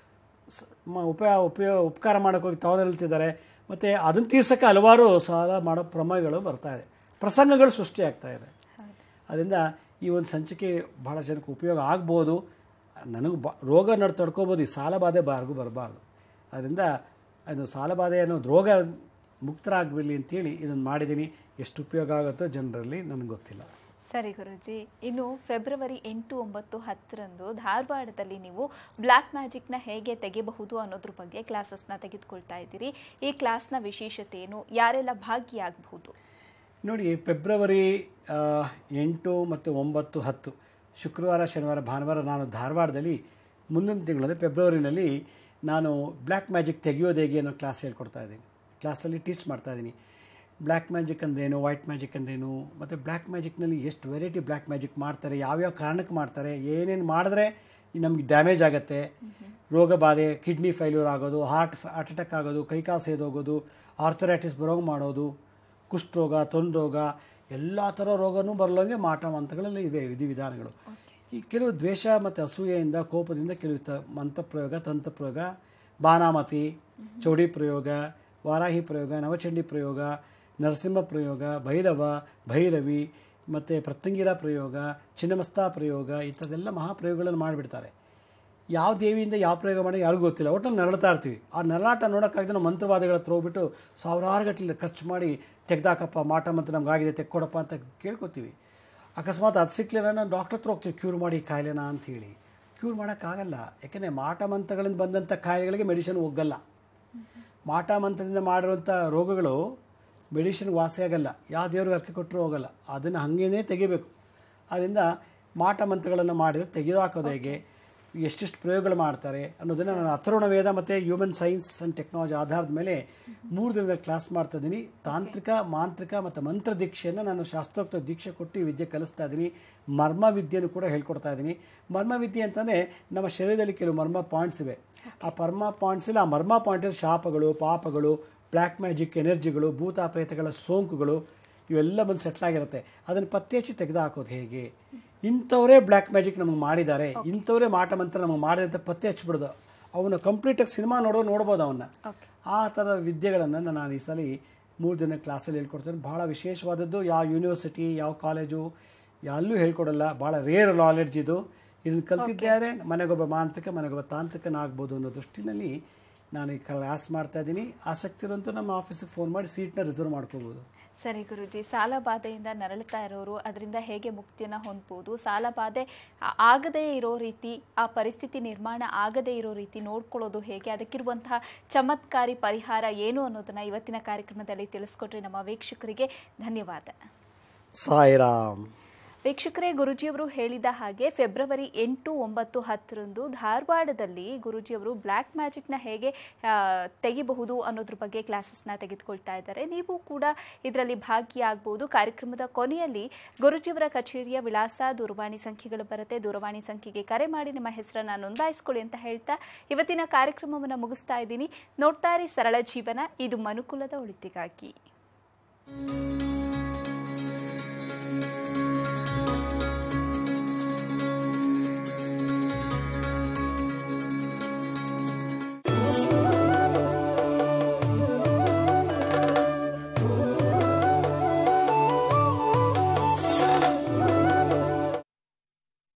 ಸ- ಮ- ಉಪಯೋಗ ಉಪಯೋಗ ಉಪಕಾರ ಮಾಡೋಕ್ಕೆ ಹೋಗಿ ತಾವು ನಿಲ್ತಿದ್ದಾರೆ ಮತ್ತು ಅದನ್ನು ತೀರ್ಸೋಕ್ಕೆ ಹಲವಾರು ಸಾಲ ಮಾಡೋ ಪ್ರಮೇಯಗಳು ಬರ್ತಾ ಇದೆ ಪ್ರಸಂಗಗಳು ಸೃಷ್ಟಿಯಾಗ್ತಾ ಇದೆ ಅದರಿಂದ ಈ ಒಂದು ಸಂಚಿಕೆ ಭಾಳ ಜನಕ್ಕೆ ಉಪಯೋಗ ಆಗ್ಬೋದು ನನಗೆ ಬ ರೋಗ ನಡ್ ತಡ್ಕೋಬೋದು ಈ ಸಾಲ ಬಾಧೆ ಬಾರ್ಗೂ ಬರಬಾರ್ದು ಅದರಿಂದ ಅದು ಸಾಲ ಬಾಧೆ ಅನ್ನೋದು ರೋಗ ಮುಕ್ತರಾಗಬಿಡಲಿ ಅಂತೇಳಿ ಇದನ್ನು ಮಾಡಿದ್ದೀನಿ ಎಷ್ಟು ಉಪಯೋಗ ಆಗುತ್ತೋ ಜನರಲ್ಲಿ ನನಗೆ ಗೊತ್ತಿಲ್ಲ ಸರಿ ಗುರುಜಿ ಇನ್ನು ಫೆಬ್ರವರಿ ಎಂಟು ಒಂಬತ್ತು ಹತ್ತರಂದು ಧಾರವಾಡದಲ್ಲಿ ನೀವು ಬ್ಲ್ಯಾಕ್ ಮ್ಯಾಜಿಕ್ನ ಹೇಗೆ ತೆಗೆಯಬಹುದು ಅನ್ನೋದ್ರ ಬಗ್ಗೆ ಕ್ಲಾಸಸ್ನ ತೆಗೆದುಕೊಳ್ತಾ ಇದ್ದೀರಿ ಈ ಕ್ಲಾಸ್ನ ವಿಶೇಷತೆ ಏನು ಯಾರೆಲ್ಲ ಭಾಗಿಯಾಗಬಹುದು ನೋಡಿ ಫೆಬ್ರವರಿ ಆ, ಎಂಟು ಮತ್ತು ಒಂಬತ್ತು ಹತ್ತು ಶುಕ್ರವಾರ ಶನಿವಾರ ಭಾನುವಾರ ನಾನು ಧಾರವಾಡದಲ್ಲಿ ಮುಂದಿನ ತಿಂಗಳಲ್ಲಿ ಫೆಬ್ರವರಿನಲ್ಲಿ ನಾನು ಬ್ಲ್ಯಾಕ್ ಮ್ಯಾಜಿಕ್ ತೆಗೆಯೋದು ಹೇಗೆ ಅನ್ನೋ ಕ್ಲಾಸ್ ಹೇಳ್ಕೊಡ್ತಾ ಇದ್ದೀನಿ ಕ್ಲಾಸಲ್ಲಿ ಟೀಚ್ ಮಾಡ್ತಾ ಇದ್ದೀನಿ ಬ್ಲ್ಯಾಕ್ ಮ್ಯಾಜಿಕ್ ಅಂದ್ರೇನು ವೈಟ್ ಮ್ಯಾಜಿಕ್ ಅಂದ್ರೇನು ಮತ್ತು ಬ್ಲ್ಯಾಕ್ ಮ್ಯಾಜಿಕ್ನಲ್ಲಿ ಎಷ್ಟು ವೆರೈಟಿ ಬ್ಲ್ಯಾಕ್ ಮ್ಯಾಜಿಕ್ ಮಾಡ್ತಾರೆ ಯಾವ್ಯಾವ ಕಾರಣಕ್ಕೆ ಮಾಡ್ತಾರೆ ಏನೇನು ಮಾಡಿದ್ರೆ ನಮಗೆ ಡ್ಯಾಮೇಜ್ ಆಗುತ್ತೆ ರೋಗ ಬಾಧೆ ಕಿಡ್ನಿ ಫೈಲ್ಯೂರ್ ಆಗೋದು ಹಾರ್ಟ್ ಹಾರ್ಟ್ ಅಟ್ಯಾಕ್ ಆಗೋದು ಕೈಕಾಲು ಸೇದೋಗೋದು ಆರ್ಥರೈಟಿಸ್ ಬರೋಂಗೆ ಮಾಡೋದು ಕುಷ್ಠರೋಗ ತೊಂದರೋಗ ಎಲ್ಲ ಥರ ರೋಗನೂ ಬರಲಂಗೆ ಮಾಟ ಮಂತ್ರಗಳಲ್ಲಿ ಇವೆ ವಿಧಿವಿಧಾನಗಳು ಈ ಕೆಲವು ದ್ವೇಷ ಮತ್ತು ಅಸೂಯೆಯಿಂದ ಕೋಪದಿಂದ ಕೆಲವು ತ ಮಂತ್ರಪ್ರಯೋಗ ತಂತ್ರಪ್ರಯೋಗ ಬಾನಾಮತಿ ಚೌಡಿ ಪ್ರಯೋಗ ವಾರಾಹಿ ಪ್ರಯೋಗ ನವಚಂಡಿ ಪ್ರಯೋಗ ನರಸಿಂಹ ಪ್ರಯೋಗ ಭೈರವ ಭೈರವಿ ಮತ್ತು ಪ್ರತ್ಯಂಗಿರ ಪ್ರಯೋಗ ಚಿನ್ನಮಸ್ತಾ ಪ್ರಯೋಗ ಈ ಥರದ್ದೆಲ್ಲ ಮಹಾಪ್ರಯೋಗಗಳನ್ನು ಮಾಡಿಬಿಡ್ತಾರೆ ಯಾವ ದೇವಿಯಿಂದ ಯಾವ ಪ್ರಯೋಗ ಮಾಡಿ ಯಾರಿಗೂ ಗೊತ್ತಿಲ್ಲ ಒಟ್ಟಲ್ಲಿ ನರಳ್ತಾ ಇರ್ತೀವಿ ಆ ನರಳಾಟ ನೋಡೋಕ್ಕಾಗದೆ ನಾವು ಮಂತ್ರವಾದಿಗಳ ಹತ್ರ ಹೋಗ್ಬಿಟ್ಟು ಸಾವಿರಾರು ಗಟ್ಟಲೆ ಖರ್ಚು ಮಾಡಿ ತೆಗ್ದಾಕಪ್ಪ ಮಾಟ ಮಂತ್ರ ನಮ್ಗಾಗಿದೆ ತೆಕ್ಕೊಡಪ್ಪ ಅಂತ ಕೇಳ್ಕೊತೀವಿ ಅಕಸ್ಮಾತ್ ಅದು ಸಿಕ್ಲಿಲ್ಲ ನಾವು ಡಾಕ್ಟರ್ ಹತ್ರ ಹೋಗ್ತೀವಿ ಕ್ಯೂರ್ ಮಾಡಿ ಈ ಕಾಯಿಲೆನ ಅಂಥೇಳಿ ಕ್ಯೂರ್ ಮಾಡೋಕ್ಕಾಗಲ್ಲ ಯಾಕೆಂದರೆ ಮಾಟ ಮಂತ್ರಗಳಿಂದ ಬಂದಂಥ ಕಾಯಿಲೆಗಳಿಗೆ ಮೆಡಿಸಿನ್ ಹೋಗಲ್ಲ ಮಾಟ ಮಂತ್ರದಿಂದ ಮಾಡಿರುವಂಥ ರೋಗಗಳು ಮೆಡಿಸಿನ್ ವಾಸಿ ಆಗಲ್ಲ ಯಾವ ದೇವ್ರಿಗೆ ಅರ್ಕೆ ಕೊಟ್ಟರು ಹೋಗಲ್ಲ ಅದನ್ನು ಹಾಗೇನೇ ತೆಗಿಬೇಕು ಅದರಿಂದ ಮಾಟ ಮಂತ್ರಗಳನ್ನು ಮಾಡಿದ್ರೆ ತೆಗೆದು ಹಾಕೋದು ಹೇಗೆ ಎಷ್ಟೆಷ್ಟು ಪ್ರಯೋಗಗಳು ಮಾಡ್ತಾರೆ ಅನ್ನೋದನ್ನು ನಾನು ಅಥರ್ವಣ ವೇದ ಮತ್ತು ಹ್ಯೂಮನ್ ಸೈನ್ಸ್ ಆ್ಯಂಡ್ ಟೆಕ್ನಾಲಜಿ ಆಧಾರದ ಮೇಲೆ ಮೂರು ದಿನದ ಕ್ಲಾಸ್ ಮಾಡ್ತಾ ಇದ್ದೀನಿ ತಾಂತ್ರಿಕ ಮಾಂತ್ರಿಕ ಮತ್ತು ಮಂತ್ರ ದೀಕ್ಷೆಯನ್ನು ನಾನು ಶಾಸ್ತ್ರೋಕ್ತ ದೀಕ್ಷೆ ಕೊಟ್ಟು ಈ ವಿದ್ಯೆ ಕಲಿಸ್ತಾ ಇದ್ದೀನಿ ಮರ್ಮ ವಿದ್ಯೆಯನ್ನು ಕೂಡ ಹೇಳ್ಕೊಡ್ತಾ ಇದ್ದೀನಿ ಮರ್ಮ ವಿದ್ಯೆ ಅಂತಂದರೆ ನಮ್ಮ ಶರೀರದಲ್ಲಿ ಕೆಲವು ಮರ್ಮ ಪಾಯಿಂಟ್ಸ್ ಇವೆ ಆ ಪರ್ಮ ಪಾಯಿಂಟ್ಸಲ್ಲಿ ಆ ಮರ್ಮ ಪಾಯಿಂಟಲ್ಲಿ ಶಾಪಗಳು ಪಾಪಗಳು ಬ್ಲ್ಯಾಕ್ ಮ್ಯಾಜಿಕ್ ಎನರ್ಜಿಗಳು ಭೂತ ಪ್ರೇತಗಳ ಸೋಂಕುಗಳು ಇವೆಲ್ಲ ಬಂದು ಸೆಟ್ಲ್ ಆಗಿರುತ್ತೆ ಅದನ್ನು ಪತ್ತೆ ಹಚ್ಚಿ ತೆಗೆದು ಹಾಕೋದು ಹೇಗೆ ಇಂಥವರೇ ಬ್ಲ್ಯಾಕ್ ಮ್ಯಾಜಿಕ್ ನಮಗೆ ಮಾಡಿದ್ದಾರೆ ಇಂಥವರೇ ಮಾಟ ಮಂತ್ರ ನಮಗೆ ಮಾಡಿದ್ರೆ ಅಂತ ಪತ್ತೆ ಹಚ್ಬಿಡೋದು ಅವನು ಕಂಪ್ಲೀಟಾಗಿ ಸಿನಿಮಾ ನೋಡೋ ನೋಡ್ಬೋದು ಅವನ್ನ ಓಕೆ ಆ ಥರದ ವಿದ್ಯೆಗಳನ್ನು ನಾನು ಈ ಸಲ ಮೂರು ದಿನ ಕ್ಲಾಸಲ್ಲಿ ಹೇಳ್ಕೊಡ್ತೇನೆ ಭಾಳ ವಿಶೇಷವಾದದ್ದು ಯಾವ ಯೂನಿವರ್ಸಿಟಿ ಯಾವ ಕಾಲೇಜು ಎಲ್ಲೂ ಹೇಳ್ಕೊಡಲ್ಲ ಭಾಳ ರೇರ್ ನಾಲೆಡ್ಜ್ ಇದು ಇದನ್ನು ಕಲ್ತಿದ್ದಾರೆ ಮನೆಗೊಬ್ಬ ಮಾಂತ್ರಿಕ ಮನೆಗೊಬ್ಬ ತಾಂತ್ರಿಕನಾಗ್ಬೋದು ಅನ್ನೋ ದೃಷ್ಟಿನಲ್ಲಿ ನಾನು ಈ ಕ್ಲಾಸ್ ಮಾಡ್ತಾ ಇದ್ದೀನಿ ಆಸಕ್ತಿ ಇರುವಂತೂ ನಮ್ಮ ಆಫೀಸಿಗೆ ಫೋನ್ ಮಾಡಿ ಸೀಟ್ನ ರಿಸರ್ವ್ ಮಾಡ್ಕೋಬೋದು ಸರಿ ಗುರುಜಿ ಸಾಲ ಬಾಧೆಯಿಂದ ನರಳುತ್ತಾ ಇರೋರು ಅದರಿಂದ ಹೇಗೆ ಮುಕ್ತಿಯನ್ನ ಹೊಂದ್ಬೋದು ಸಾಲ ಬಾಧೆ ಆ- ಆಗದೇ ಇರೋ ರೀತಿ ಆ ಪರಿಸ್ಥಿತಿ ನಿರ್ಮಾಣ ಆಗದೇ ಇರೋ ರೀತಿ ನೋಡ್ಕೊಳ್ಳೋದು ಹೇಗೆ ಅದಕ್ಕಿರುವಂತಹ ಚಮತ್ಕಾರಿ ಪರಿಹಾರ ಏನು ಅನ್ನೋದನ್ನ ಇವತ್ತಿನ ಕಾರ್ಯಕ್ರಮದಲ್ಲಿ ತಿಳಿಸ್ಕೊಟ್ರಿ ನಮ್ಮ ವೀಕ್ಷಕರಿಗೆ ಧನ್ಯವಾದ ಸಾಯಿರಾಮ್ ವೀಕ್ಷಕರೇ ಗುರುಜಿಯವರು ಹೇಳಿದ ಹಾಗೆ ಫೆಬ್ರವರಿ ಎಂಟು ಒಂಬತ್ತು ಹತ್ತರಂದು ಧಾರವಾಡದಲ್ಲಿ ಗುರುಜಿಯವರು ಬ್ಲ್ಯಾಕ್ ಮ್ಯಾಜಿಕ್ನ ಹೇಗೆ ಆ, ತೆಗಿಬಹುದು ಅನ್ನೋದ್ರ ಬಗ್ಗೆ ಕ್ಲಾಸಸ್ನ ತೆಗೆದುಕೊಳ್ತಾ ಇದ್ದಾರೆ ನೀವು ಕೂಡ ಇದರಲ್ಲಿ ಭಾಗಿಯಾಗಬಹುದು ಕಾರ್ಯಕ್ರಮದ ಕೊನೆಯಲ್ಲಿ ಗುರುಜಿಯವರ ಕಚೇರಿಯ ವಿಳಾಸ ದೂರವಾಣಿ ಸಂಖ್ಯೆಗಳು ಬರುತ್ತೆ ದೂರವಾಣಿ ಸಂಖ್ಯೆಗೆ ಕರೆ ಮಾಡಿ ನಿಮ್ಮ ಹೆಸರನ್ನ ನೋಂದಾಯಿಸ್ಕೊಳ್ಳಿ ಅಂತ ಹೇಳ್ತಾ ಇವತ್ತಿನ ಕಾರ್ಯಕ್ರಮವನ್ನು ಮುಗಿಸ್ತಾ ಇದ್ದೀನಿ ನೋಡ್ತಾ ಇರಿ ಸರಳ ಜೀವನ ಇದು ಮನುಕುಲದ ಒಳಿತಿಗಾಗಿ